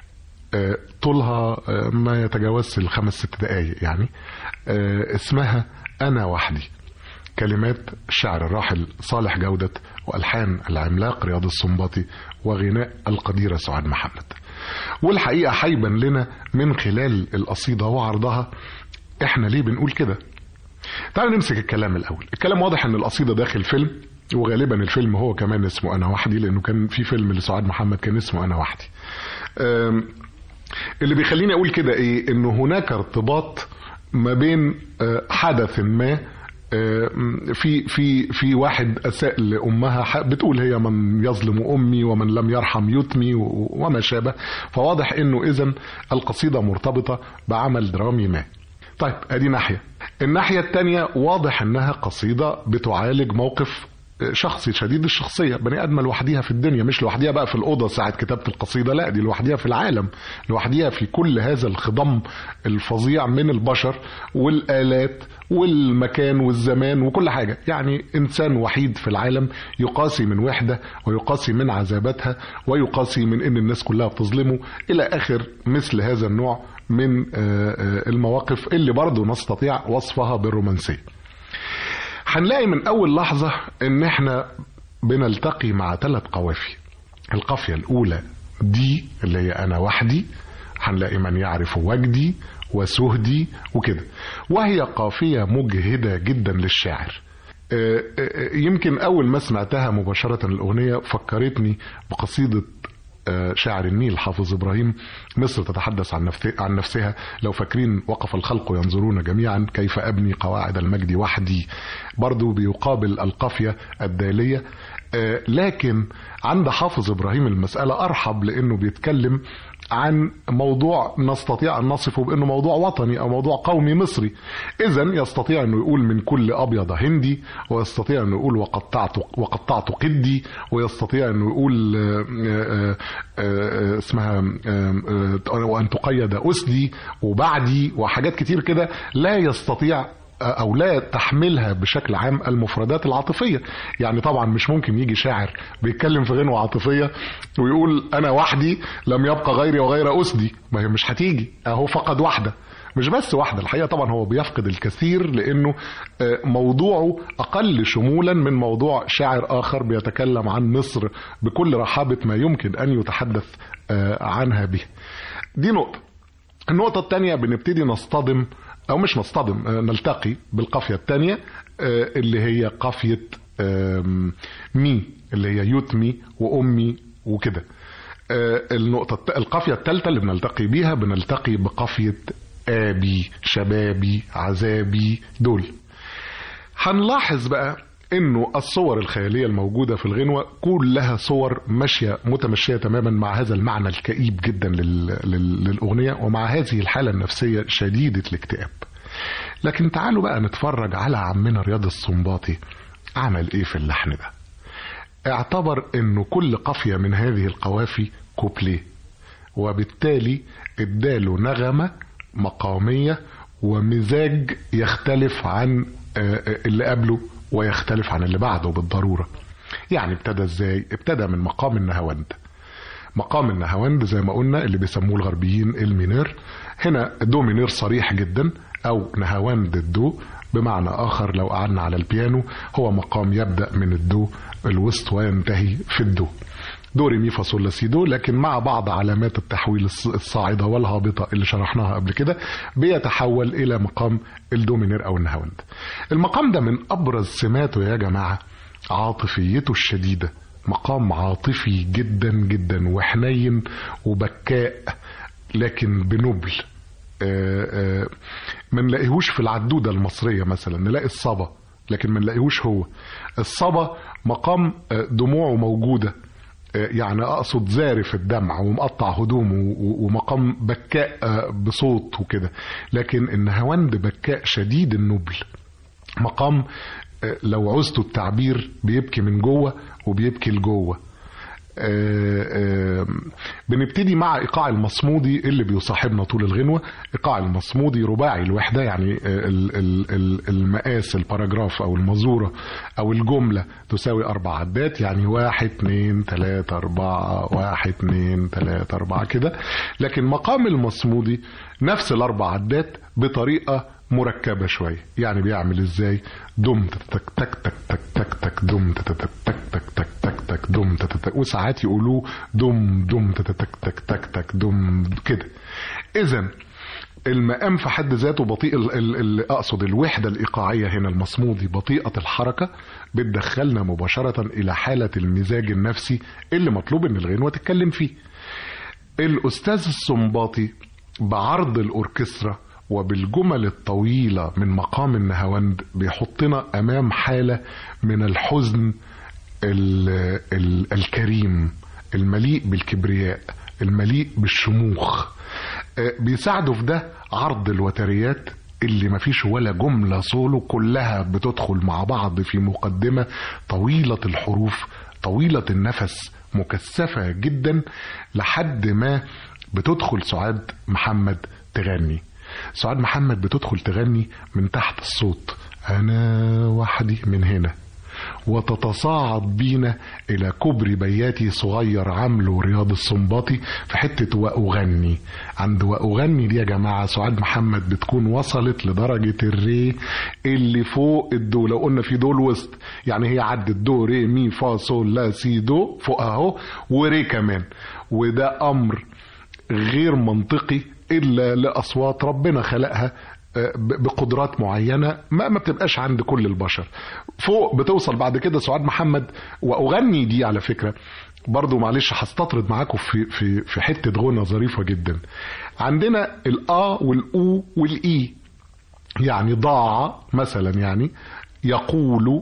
آه، طولها آه، ما يتجاوزش الخمس ست دقايق يعني آه، اسمها أنا وحدي كلمات الشاعر الراحل صالح جودة وألحان العملاق رياض السنباطي وغناء القديرة سعاد محمد والحقيقة هيبان لنا من خلال القصيدة وعرضها احنا ليه بنقول كده تعالوا نمسك الكلام الأول الكلام واضح ان القصيدة داخل فيلم وغالبا الفيلم هو كمان اسمه أنا وحدي لأنه كان في فيلم لسعاد محمد كان اسمه أنا وحدي أم، اللي بيخليني أقول كده إيه إنه هناك ارتباط ما بين آه، حدث ما آه، في في في واحد اساء لامها ح- بتقول هي من يظلم امي ومن لم يرحم يتمي و- وما شابه فواضح انه اذا القصيده مرتبطه بعمل درامي ما طيب ادي ناحيه الناحيه الثانيه واضح انها قصيده بتعالج موقف شخصي شديد الشخصية بني آدمة لوحديها في الدنيا مش لوحديها بقى في الأوضة ساعة كتابة القصيدة لا دي لوحديها في العالم لوحديها في كل هذا الخضم الفظيع من البشر والآلات والمكان والزمان وكل حاجة يعني إنسان وحيد في العالم يقاسي من وحدة ويقاسي من عذاباتها ويقاسي من إن الناس كلها بتظلمه إلى آخر مثل هذا النوع من آه، آه، المواقف اللي برضه نستطيع وصفها بالرومانسية هنلاقي من اول لحظه ان احنا بنلتقي مع ثلاث قوافي القافيه الاولى دي اللي هي انا وحدي هنلاقي من يعرف وجدي وسهدي وكده وهي قافيه مجهده جدا للشاعر آه، آه، يمكن اول ما سمعتها مباشره الاغنيه فكرتني بقصيده آه، شاعر النيل حافظ ابراهيم مصر تتحدث عن نفسها عن نفسها لو فاكرين وقف الخلق ينظرون جميعا كيف ابني قواعد المجد وحدي برضو بيقابل القافيه الداليه آه، لكن عند حافظ ابراهيم المساله ارحب لانه بيتكلم عن موضوع نستطيع ان نصفه بانه موضوع وطني او موضوع قومي مصري اذا يستطيع انه يقول من كل ابيض هندي ويستطيع انه يقول وقطعت وقطعت قدي ويستطيع انه يقول آه، آه، آه، اسمها آه، آه، وان تقيد اسدي وبعدي وحاجات كتير كده لا يستطيع او لا تحملها بشكل عام المفردات العاطفيه يعني طبعا مش ممكن يجي شاعر بيتكلم في غنوه عاطفيه ويقول انا وحدي لم يبقى غيري وغير اسدي ما هي مش هتيجي اهو فقد واحده مش بس واحده الحقيقه طبعا هو بيفقد الكثير لانه آه، موضوعه اقل شمولا من موضوع شاعر اخر بيتكلم عن مصر بكل رحابه ما يمكن ان يتحدث آه، عنها به دي نقطه النقطة الثانية بنبتدي نصطدم أو مش نصطدم آه، نلتقي بالقافية الثانية آه، اللي هي قافية آم، مي اللي هي يتمي وأمي وكده آه، النقطة الت- القافية الثالثة اللي بنلتقي بيها بنلتقي بقافية آبي شبابي عذابي دول هنلاحظ لحظ انه الصور الخيالية الموجودة في الغنوة كلها صور ماشية متمشية تماما مع هذا المعنى الكئيب جدا لل... لل... للأغنية ومع هذه الحالة النفسية شديدة الاكتئاب لكن تعالوا بقى نتفرج على عمنا رياض السنباطي عمل ايه في اللحن ده اعتبر انه كل قافية من هذه القوافي كوبليه وبالتالي اداله نغمة مقامية ومزاج يختلف عن آه، آه، اللي قبله ويختلف عن اللي بعده بالضرورة يعني ابتدى ازاي ابتدى من مقام النهاوند مقام النهاوند زي ما قلنا اللي بيسموه الغربيين المينير هنا دو مينير صريح جدا او نهاوند الدو بمعنى اخر لو قعدنا على البيانو هو مقام يبدا من الدو الوسط وينتهي في الدو دو ري مي فا صول لا سي دو لكن مع بعض علامات التحويل الص- الصاعده والهابطه اللي شرحناها قبل كده بيتحول الى مقام الدومينير او النهاوند المقام ده من ابرز سماته يا جماعه عاطفيته الشديده مقام عاطفي جدا جدا وحنين وبكاء لكن بنبل آه، آه، ما نلاقيهوش في العدودة المصرية مثلا نلاقي الصبا لكن ما نلاقيهوش هو الصبا مقام آه، دموعه موجودة آه، يعني أقصد زارف الدمع ومقطع هدومه و- ومقام بكاء آه، بصوت وكده لكن النهاوند بكاء شديد النبل مقام آه، لو عوزتوا التعبير بيبكي من جوه وبيبكي لجوه آه، آه، بنبتدي مع ايقاع المصمودي اللي بيصاحبنا طول الغنوه ايقاع المصمودي رباعي الوحده يعني آه، ال- ال- ال- المقاس الباراجراف او المزوره او الجمله تساوي اربع عدات يعني واحد اتنين تلاته اربعه واحد اتنين تلاته اربعه كده لكن مقام المصمودي نفس الاربع عدات بطريقه مركبه شويه يعني بيعمل ازاي دم تك تك تك تك تك تك دم تك تك تك تك تك تك تك دم تك تك وساعات يقولوه دم دم تك تك تك تك تك دم كده اذا المقام في حد ذاته بطيء ال- ال- ال- اقصد الوحده الايقاعيه هنا المصمودي بطيئه الحركه بتدخلنا مباشره الى حاله المزاج النفسي اللي مطلوب ان الغنوه تتكلم فيه الاستاذ السنباطي بعرض الاوركسترا وبالجمل الطويله من مقام النهاوند بيحطنا امام حاله من الحزن ال ال الكريم المليء بالكبرياء المليء بالشموخ آه، بيساعدوا في ده عرض الوتريات اللي مفيش ولا جملة سولو كلها بتدخل مع بعض في مقدمة طويلة الحروف طويلة النفس مكثفة جدا لحد ما بتدخل سعاد محمد تغني سعاد محمد بتدخل تغني من تحت الصوت أنا وحدي من هنا وتتصاعد بينا إلى كوبري بياتي صغير عامله رياض السنباطي في حتة وأغني عند وأغني دي يا جماعة سعاد محمد بتكون وصلت لدرجة الري اللي فوق الدو لو قلنا في دو الوسط يعني هي عدت دو ري مي فا صول لا سي دو فوق اهو وري كمان وده أمر غير منطقي إلا لأصوات ربنا خلقها ب- بقدرات معينة ما ما بتبقاش عند كل البشر فوق بتوصل بعد كده سعاد محمد وأغني دي على فكرة برضو معلش هستطرد معاكم في في في حتة غنى ظريفة جدا عندنا الآ والأو والإي يعني ضاع مثلا يعني يقول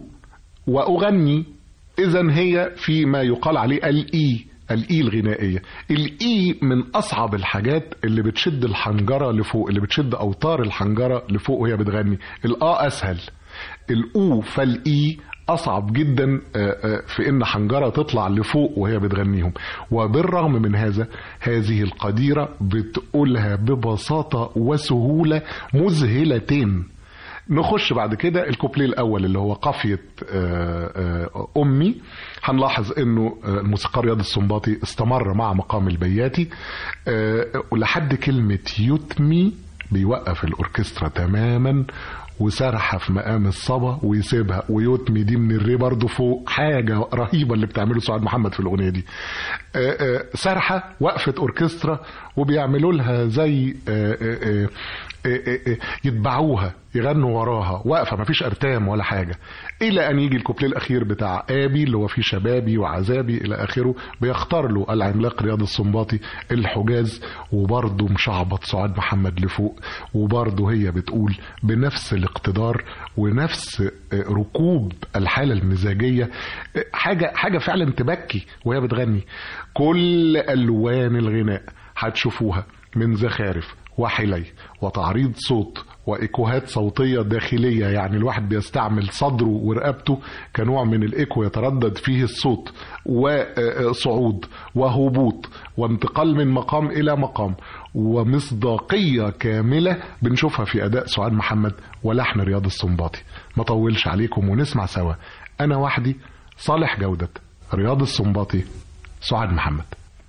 وأغني إذا هي في ما يقال عليه الإي الإي الغنائية الإي من أصعب الحاجات اللي بتشد الحنجرة لفوق اللي بتشد أوتار الحنجرة لفوق وهي بتغني الآ أسهل الأو فالإي أصعب جدا آه، آه، في إن حنجرة تطلع لفوق وهي بتغنيهم وبالرغم من هذا هذه القديرة بتقولها ببساطة وسهولة مذهلتين نخش بعد كده الكوبليه الاول اللي هو قافيه آه، آه، امي هنلاحظ انه آه، الموسيقار رياض السنباطي استمر مع مقام البياتي آه، ولحد كلمه يتمي بيوقف الاوركسترا تماما وسرحة في مقام الصبا ويسيبها ويتمي دي من الري برضه فوق حاجة رهيبة اللي بتعمله سعاد محمد في الأغنية دي آه، آه، سرحة وقفة أوركسترا وبيعملوا لها زي آه، آه، آه، آه، آه، يتبعوها يغنوا وراها واقفه مفيش ارتام ولا حاجه الى ان يجي الكوبليه الاخير بتاع ابي اللي هو فيه شبابي وعذابي الى اخره بيختار له العملاق رياض السنباطي الحجاز وبرضه مشعبط سعاد محمد لفوق وبرضه هي بتقول بنفس الاقتدار ونفس ركوب الحاله المزاجيه حاجه حاجه فعلا تبكي وهي بتغني كل الوان الغناء هتشوفوها من زخارف وحلي وتعريض صوت وايكوهات صوتيه داخليه يعني الواحد بيستعمل صدره ورقبته كنوع من الايكو يتردد فيه الصوت وصعود وهبوط وانتقال من مقام الى مقام ومصداقيه كامله بنشوفها في اداء سعاد محمد ولحن رياض السنباطي ما طولش عليكم ونسمع سوا انا وحدي صالح جوده رياض السنباطي سعاد محمد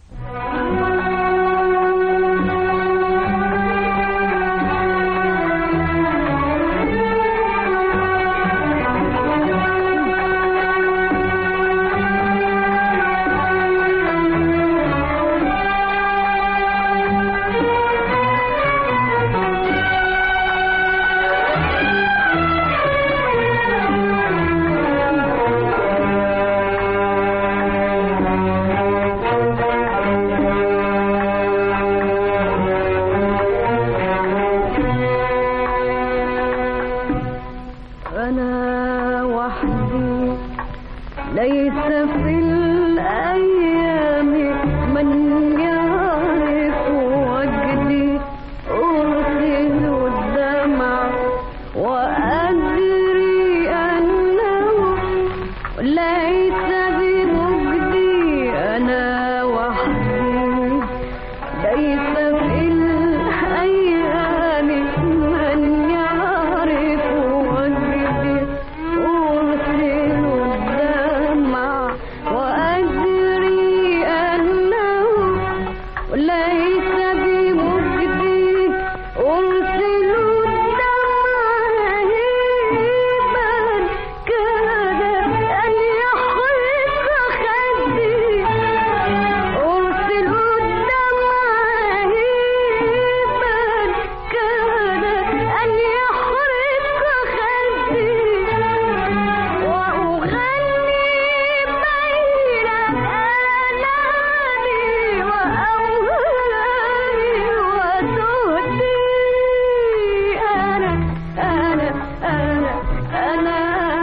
أنا وحدي ليس في الأيام من يعرف وجدي أرسل الدمع وأدري أنه ليس بمجدي أنا وحدي ليس في الأيام من يعرف وجدي أرسل الدمع وأدري أنه ليس بمجدي أرسل الدمع هيبا كاد أن يحرق خدي أرسل الدمع هيبا كاد أن يحرق خدي وأغني بين آلامي وأوهامي وزهدي أنا أنا أنا أنا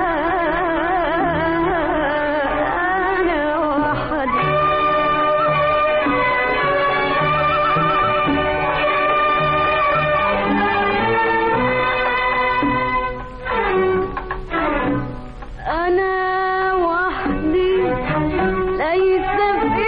أنا وحدي أنا وحدي ليس في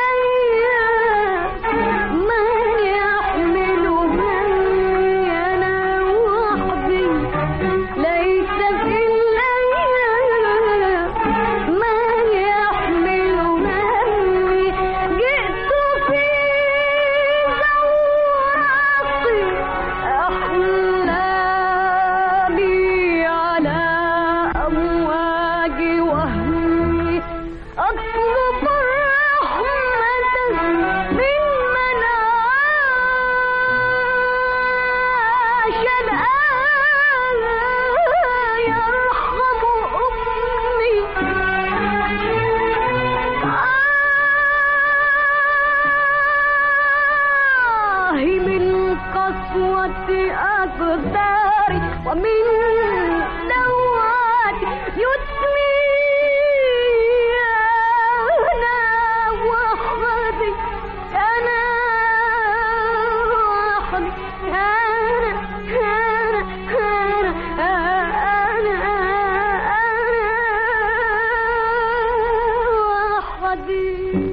الأيام من يحمل همي أنا وحدي ليس في الأيام من يحمل همي جئت في زورقي أحلامي على أمواج وهمي أطلب الرحمة من من عاش الآن يرحم أمي آه من قسوة أقداري ومن نوات يتمي أنا وحدي أنا وحدي أنا أنا أنا أنا أنا وحدي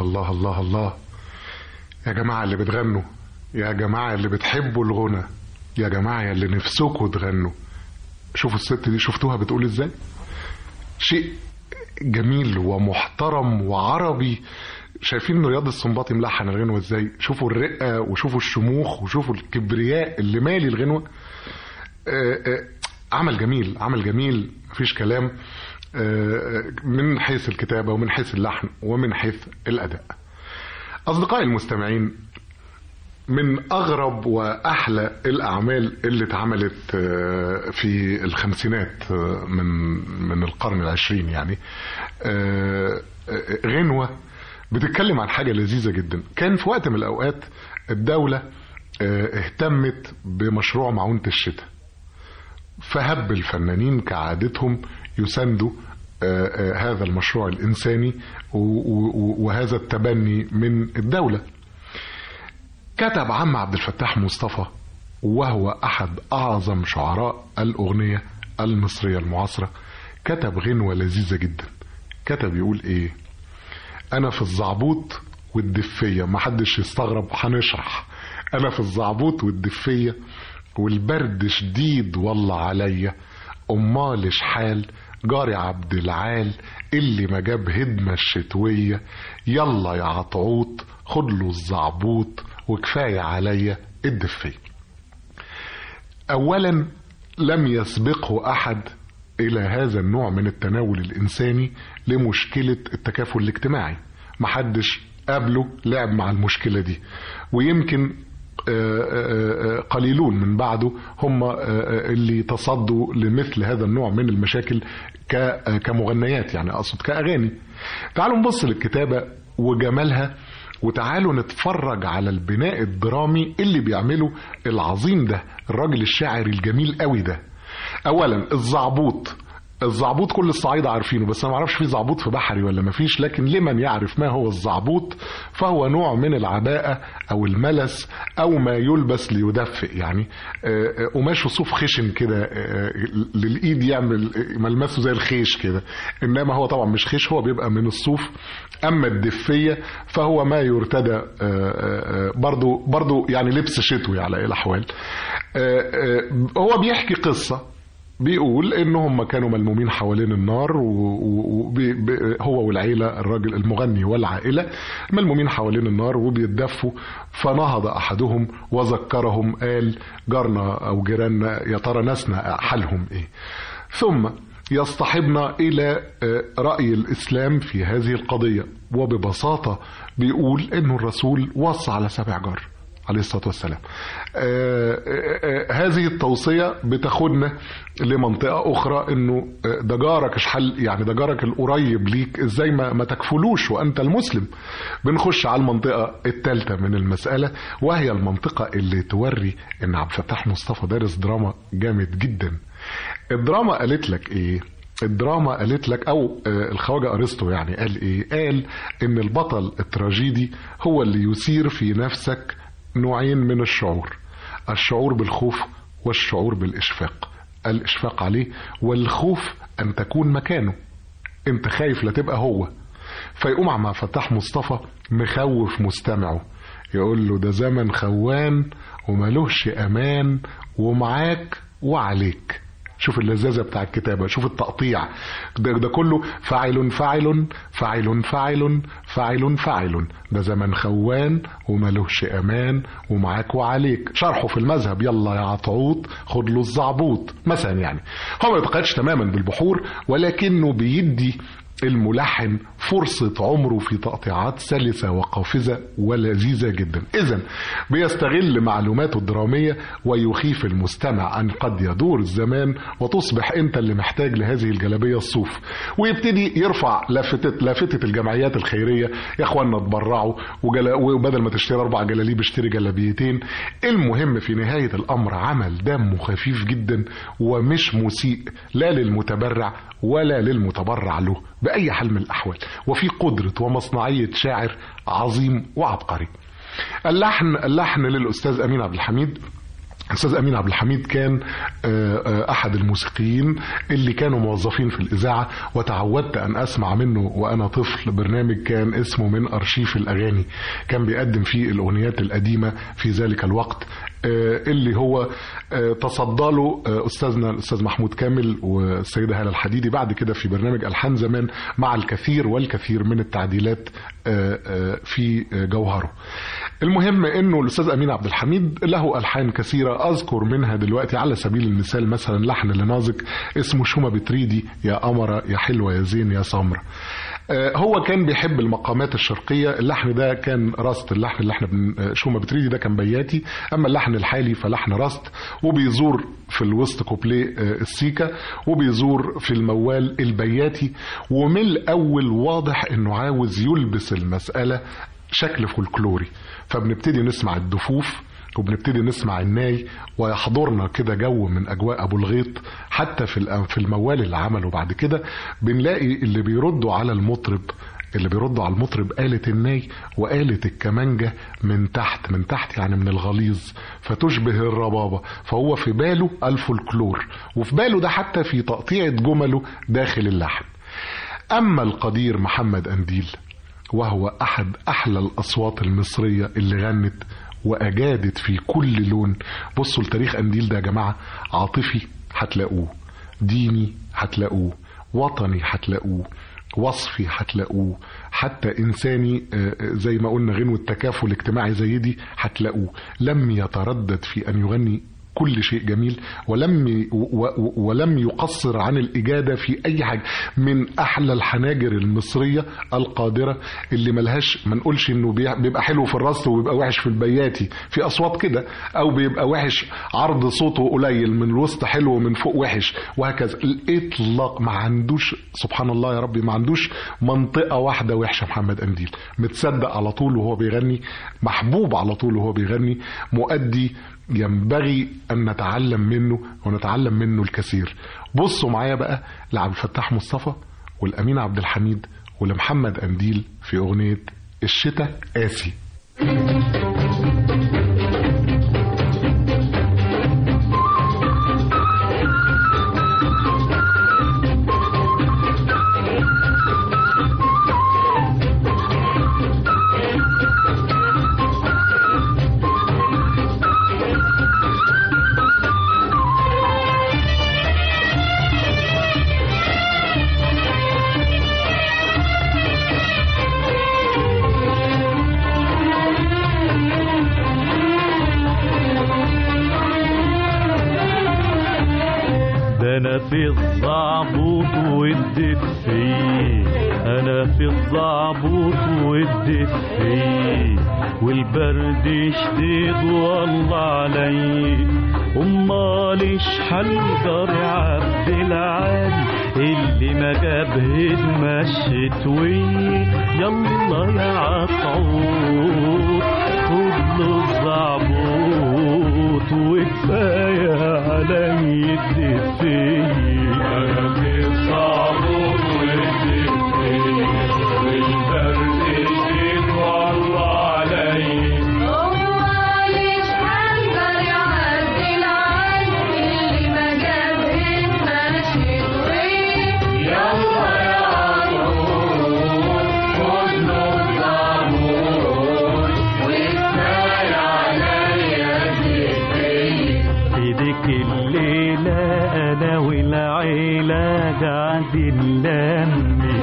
الله الله الله يا جماعة اللي بتغنوا يا جماعة اللي بتحبوا الغنى يا جماعة اللي نفسكوا تغنوا شوفوا الست دي شفتوها بتقول ازاي شيء جميل ومحترم وعربي شايفين ان رياض السنباطي ملحن الغنوة ازاي شوفوا الرقة وشوفوا الشموخ وشوفوا الكبرياء اللي مالي الغنوة آه، آه، عمل جميل عمل جميل مفيش كلام آه، من حيث الكتابة ومن حيث اللحن ومن حيث الأداء أصدقائي المستمعين من أغرب وأحلى الأعمال اللي اتعملت آه، في الخمسينات آه، من من القرن العشرين يعني آه، آه، غنوة بتتكلم عن حاجة لذيذة جدا كان في وقت من الأوقات الدولة آه، اهتمت بمشروع معونة الشتاء فهب الفنانين كعادتهم يساندوا آه، آه، هذا المشروع الإنساني و- و- وهذا التبني من الدولة كتب عم عبد الفتاح مصطفى وهو أحد أعظم شعراء الأغنية المصرية المعاصرة كتب غنوة لذيذة جدا كتب يقول إيه أنا في الزعبوط والدفية محدش يستغرب هنشرح أنا في الزعبوط والدفية والبرد شديد والله عليا أمال شحال جاري عبد العال اللي ما جاب هدمة الشتوية يلا يا عطعوط خد له الزعبوط وكفاية عليا الدفية أولا لم يسبقه أحد إلى هذا النوع من التناول الإنساني لمشكلة التكافل الاجتماعي محدش قبله لعب مع المشكلة دي ويمكن آه، آه، آه، قليلون من بعده هم آه، آه، اللي تصدوا لمثل هذا النوع من المشاكل ك- آه، كمغنيات يعني أقصد كأغاني تعالوا نبص للكتابة وجمالها وتعالوا نتفرج على البناء الدرامي اللي بيعمله العظيم ده الراجل الشاعر الجميل قوي ده اولا الزعبوط الزعبوط كل الصعايدة عارفينه بس انا ما اعرفش في زعبوط في بحري ولا ما فيش لكن لمن يعرف ما هو الزعبوط فهو نوع من العباءة او الملس او ما يلبس ليدفئ يعني آه، آه، قماشه صوف خشن كده آه، للايد يعمل ملمسه زي الخيش كده انما هو طبعا مش خيش هو بيبقى من الصوف اما الدفية فهو ما يرتدى آه، آه، آه، برضو برضو يعني لبس شتوي على الاحوال آه، آه، هو بيحكي قصة بيقول ان هم كانوا ملمومين حوالين النار وهو والعيله الراجل المغني والعائله ملمومين حوالين النار وبيتدفوا فنهض احدهم وذكرهم قال جارنا او جيراننا يا ترى ناسنا حالهم ايه ثم يصطحبنا الى آه، راي الاسلام في هذه القضيه وببساطه بيقول انه الرسول وصى على سبع جار عليه الصلاة والسلام آه، آه، آه، هذه التوصية بتاخدنا لمنطقة أخرى إنه آه، ده جارك اشحال يعني ده جارك القريب ليك إزاي ما, ما تكفلوش وأنت المسلم بنخش على المنطقة الثالثة من المسألة وهي المنطقة اللي توري إن عبد الفتاح مصطفى دارس دراما جامد جدا الدراما قالت لك إيه الدراما قالت لك او آه، الخواجه ارسطو يعني قال ايه قال ان البطل التراجيدي هو اللي يثير في نفسك نوعين من الشعور الشعور بالخوف والشعور بالاشفاق الاشفاق عليه والخوف ان تكون مكانه انت خايف لا تبقى هو فيقوم عم فتح مصطفى مخوف مستمعه يقول له ده زمن خوان وملوش امان ومعاك وعليك شوف اللذاذه بتاع الكتابه شوف التقطيع ده, ده كله فاعل فاعل فاعل فاعل فاعل فاعل ده زمن خوان وملوش امان ومعاك وعليك شرحه في المذهب يلا يا عطعوط خد له الزعبوط مثلا يعني هو ما يتقيدش تماما بالبحور ولكنه بيدي الملحن فرصة عمره في تقطيعات سلسة وقافزة ولذيذة جدا إذا بيستغل معلوماته الدرامية ويخيف المستمع أن قد يدور الزمان وتصبح أنت اللي محتاج لهذه الجلابية الصوف ويبتدي يرفع لافتة, لافتة الجمعيات الخيرية يا أخوانا اتبرعوا وجلا- وبدل ما تشتري أربع جلاليب اشتري جلابيتين المهم في نهاية الأمر عمل دمه خفيف جدا ومش مسيء لا للمتبرع ولا للمتبرع له بأي حال من الأحوال وفي قدرة ومصنعية شاعر عظيم وعبقري اللحن اللحن للأستاذ أمين عبد الحميد الاستاذ امين عبد الحميد كان آه، آه، احد الموسيقيين اللي كانوا موظفين في الاذاعه وتعودت ان اسمع منه وانا طفل برنامج كان اسمه من ارشيف الاغاني كان بيقدم فيه الاغنيات القديمه في ذلك الوقت آه، اللي هو آه، تصدى له آه، استاذنا الاستاذ محمود كامل والسيده هاله الحديدي بعد كده في برنامج الحان زمان مع الكثير والكثير من التعديلات آه، آه، في آه، جوهره المهم انه الاستاذ امين عبد الحميد له الحان كثيره اذكر منها دلوقتي على سبيل المثال مثلا لحن لنازك اسمه شو ما بتريدي يا قمره يا حلوه يا زين يا سمره آه، هو كان بيحب المقامات الشرقية اللحن ده كان راست اللحن اللي احنا بن... آه، شو ما بتريدي ده كان بياتي اما اللحن الحالي فلحن راست وبيزور في الوسط كوبليه آه، السيكا وبيزور في الموال البياتي ومن الاول واضح انه عاوز يلبس المسألة شكل فولكلوري فبنبتدي نسمع الدفوف وبنبتدي نسمع الناي ويحضرنا كده جو من اجواء ابو الغيط حتى في الأ- في الموال اللي عمله بعد كده بنلاقي اللي بيردوا على المطرب اللي بيردوا على المطرب آلة الناي وآلة الكمانجة من تحت من تحت يعني من الغليظ فتشبه الربابة فهو في باله الفولكلور وفي باله ده حتى في تقطيع جمله داخل اللحن أما القدير محمد أنديل وهو أحد أحلى الأصوات المصرية اللي غنت وأجادت في كل لون بصوا لتاريخ أنديل ده يا جماعة عاطفي هتلاقوه ديني هتلاقوه وطني هتلاقوه وصفي هتلاقوه حتى إنساني آه، آه، زي ما قلنا غنوة تكافل اجتماعي زي دي هتلاقوه لم يتردد في أن يغني كل شيء جميل ولم ي- و- و- ولم يقصر عن الإجادة في أي حاجة من أحلى الحناجر المصرية القادرة اللي ملهاش ما نقولش إنه بي- بيبقى حلو في الرصد وبيبقى وحش في البياتي في أصوات كده أو بيبقى وحش عرض صوته قليل من الوسط حلو ومن فوق وحش وهكذا الإطلاق ما عندوش سبحان الله يا ربي ما عندوش منطقة واحدة وحشة محمد أنديل متصدق على طول وهو بيغني محبوب على طول وهو بيغني مؤدي ينبغي أن نتعلم منه ونتعلم منه الكثير بصوا معايا بقى لعبد الفتاح مصطفى والأمين عبد الحميد ولمحمد أنديل في أغنية الشتاء قاسي ده انا في الزعبوط واديت فيه انا في الزعبوط واديت فيه والبرد شديد والله علي امال ايش حلقر عبد العالي اللي ما جاب هدمة الشتوية يلا يا عطعوط خد له الزعبوط وكفاية علي الدفية أنا في الزعبوط والدفية والبرد شديد والله علي في ديك الليلة أنا والعيلة قاعدين لمي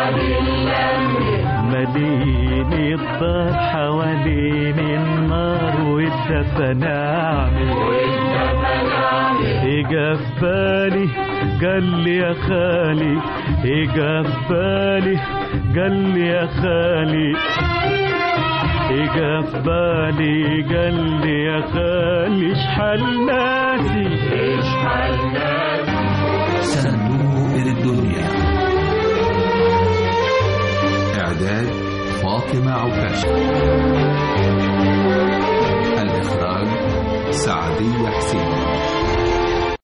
مدين الدار حوالين النار والدفن أعمل إجا في بالي قال لي يا خالي إجا في بالي قال لي يا خالي إجا في بالي قال لي يا خالي اشحال ناسي اشحال ناسي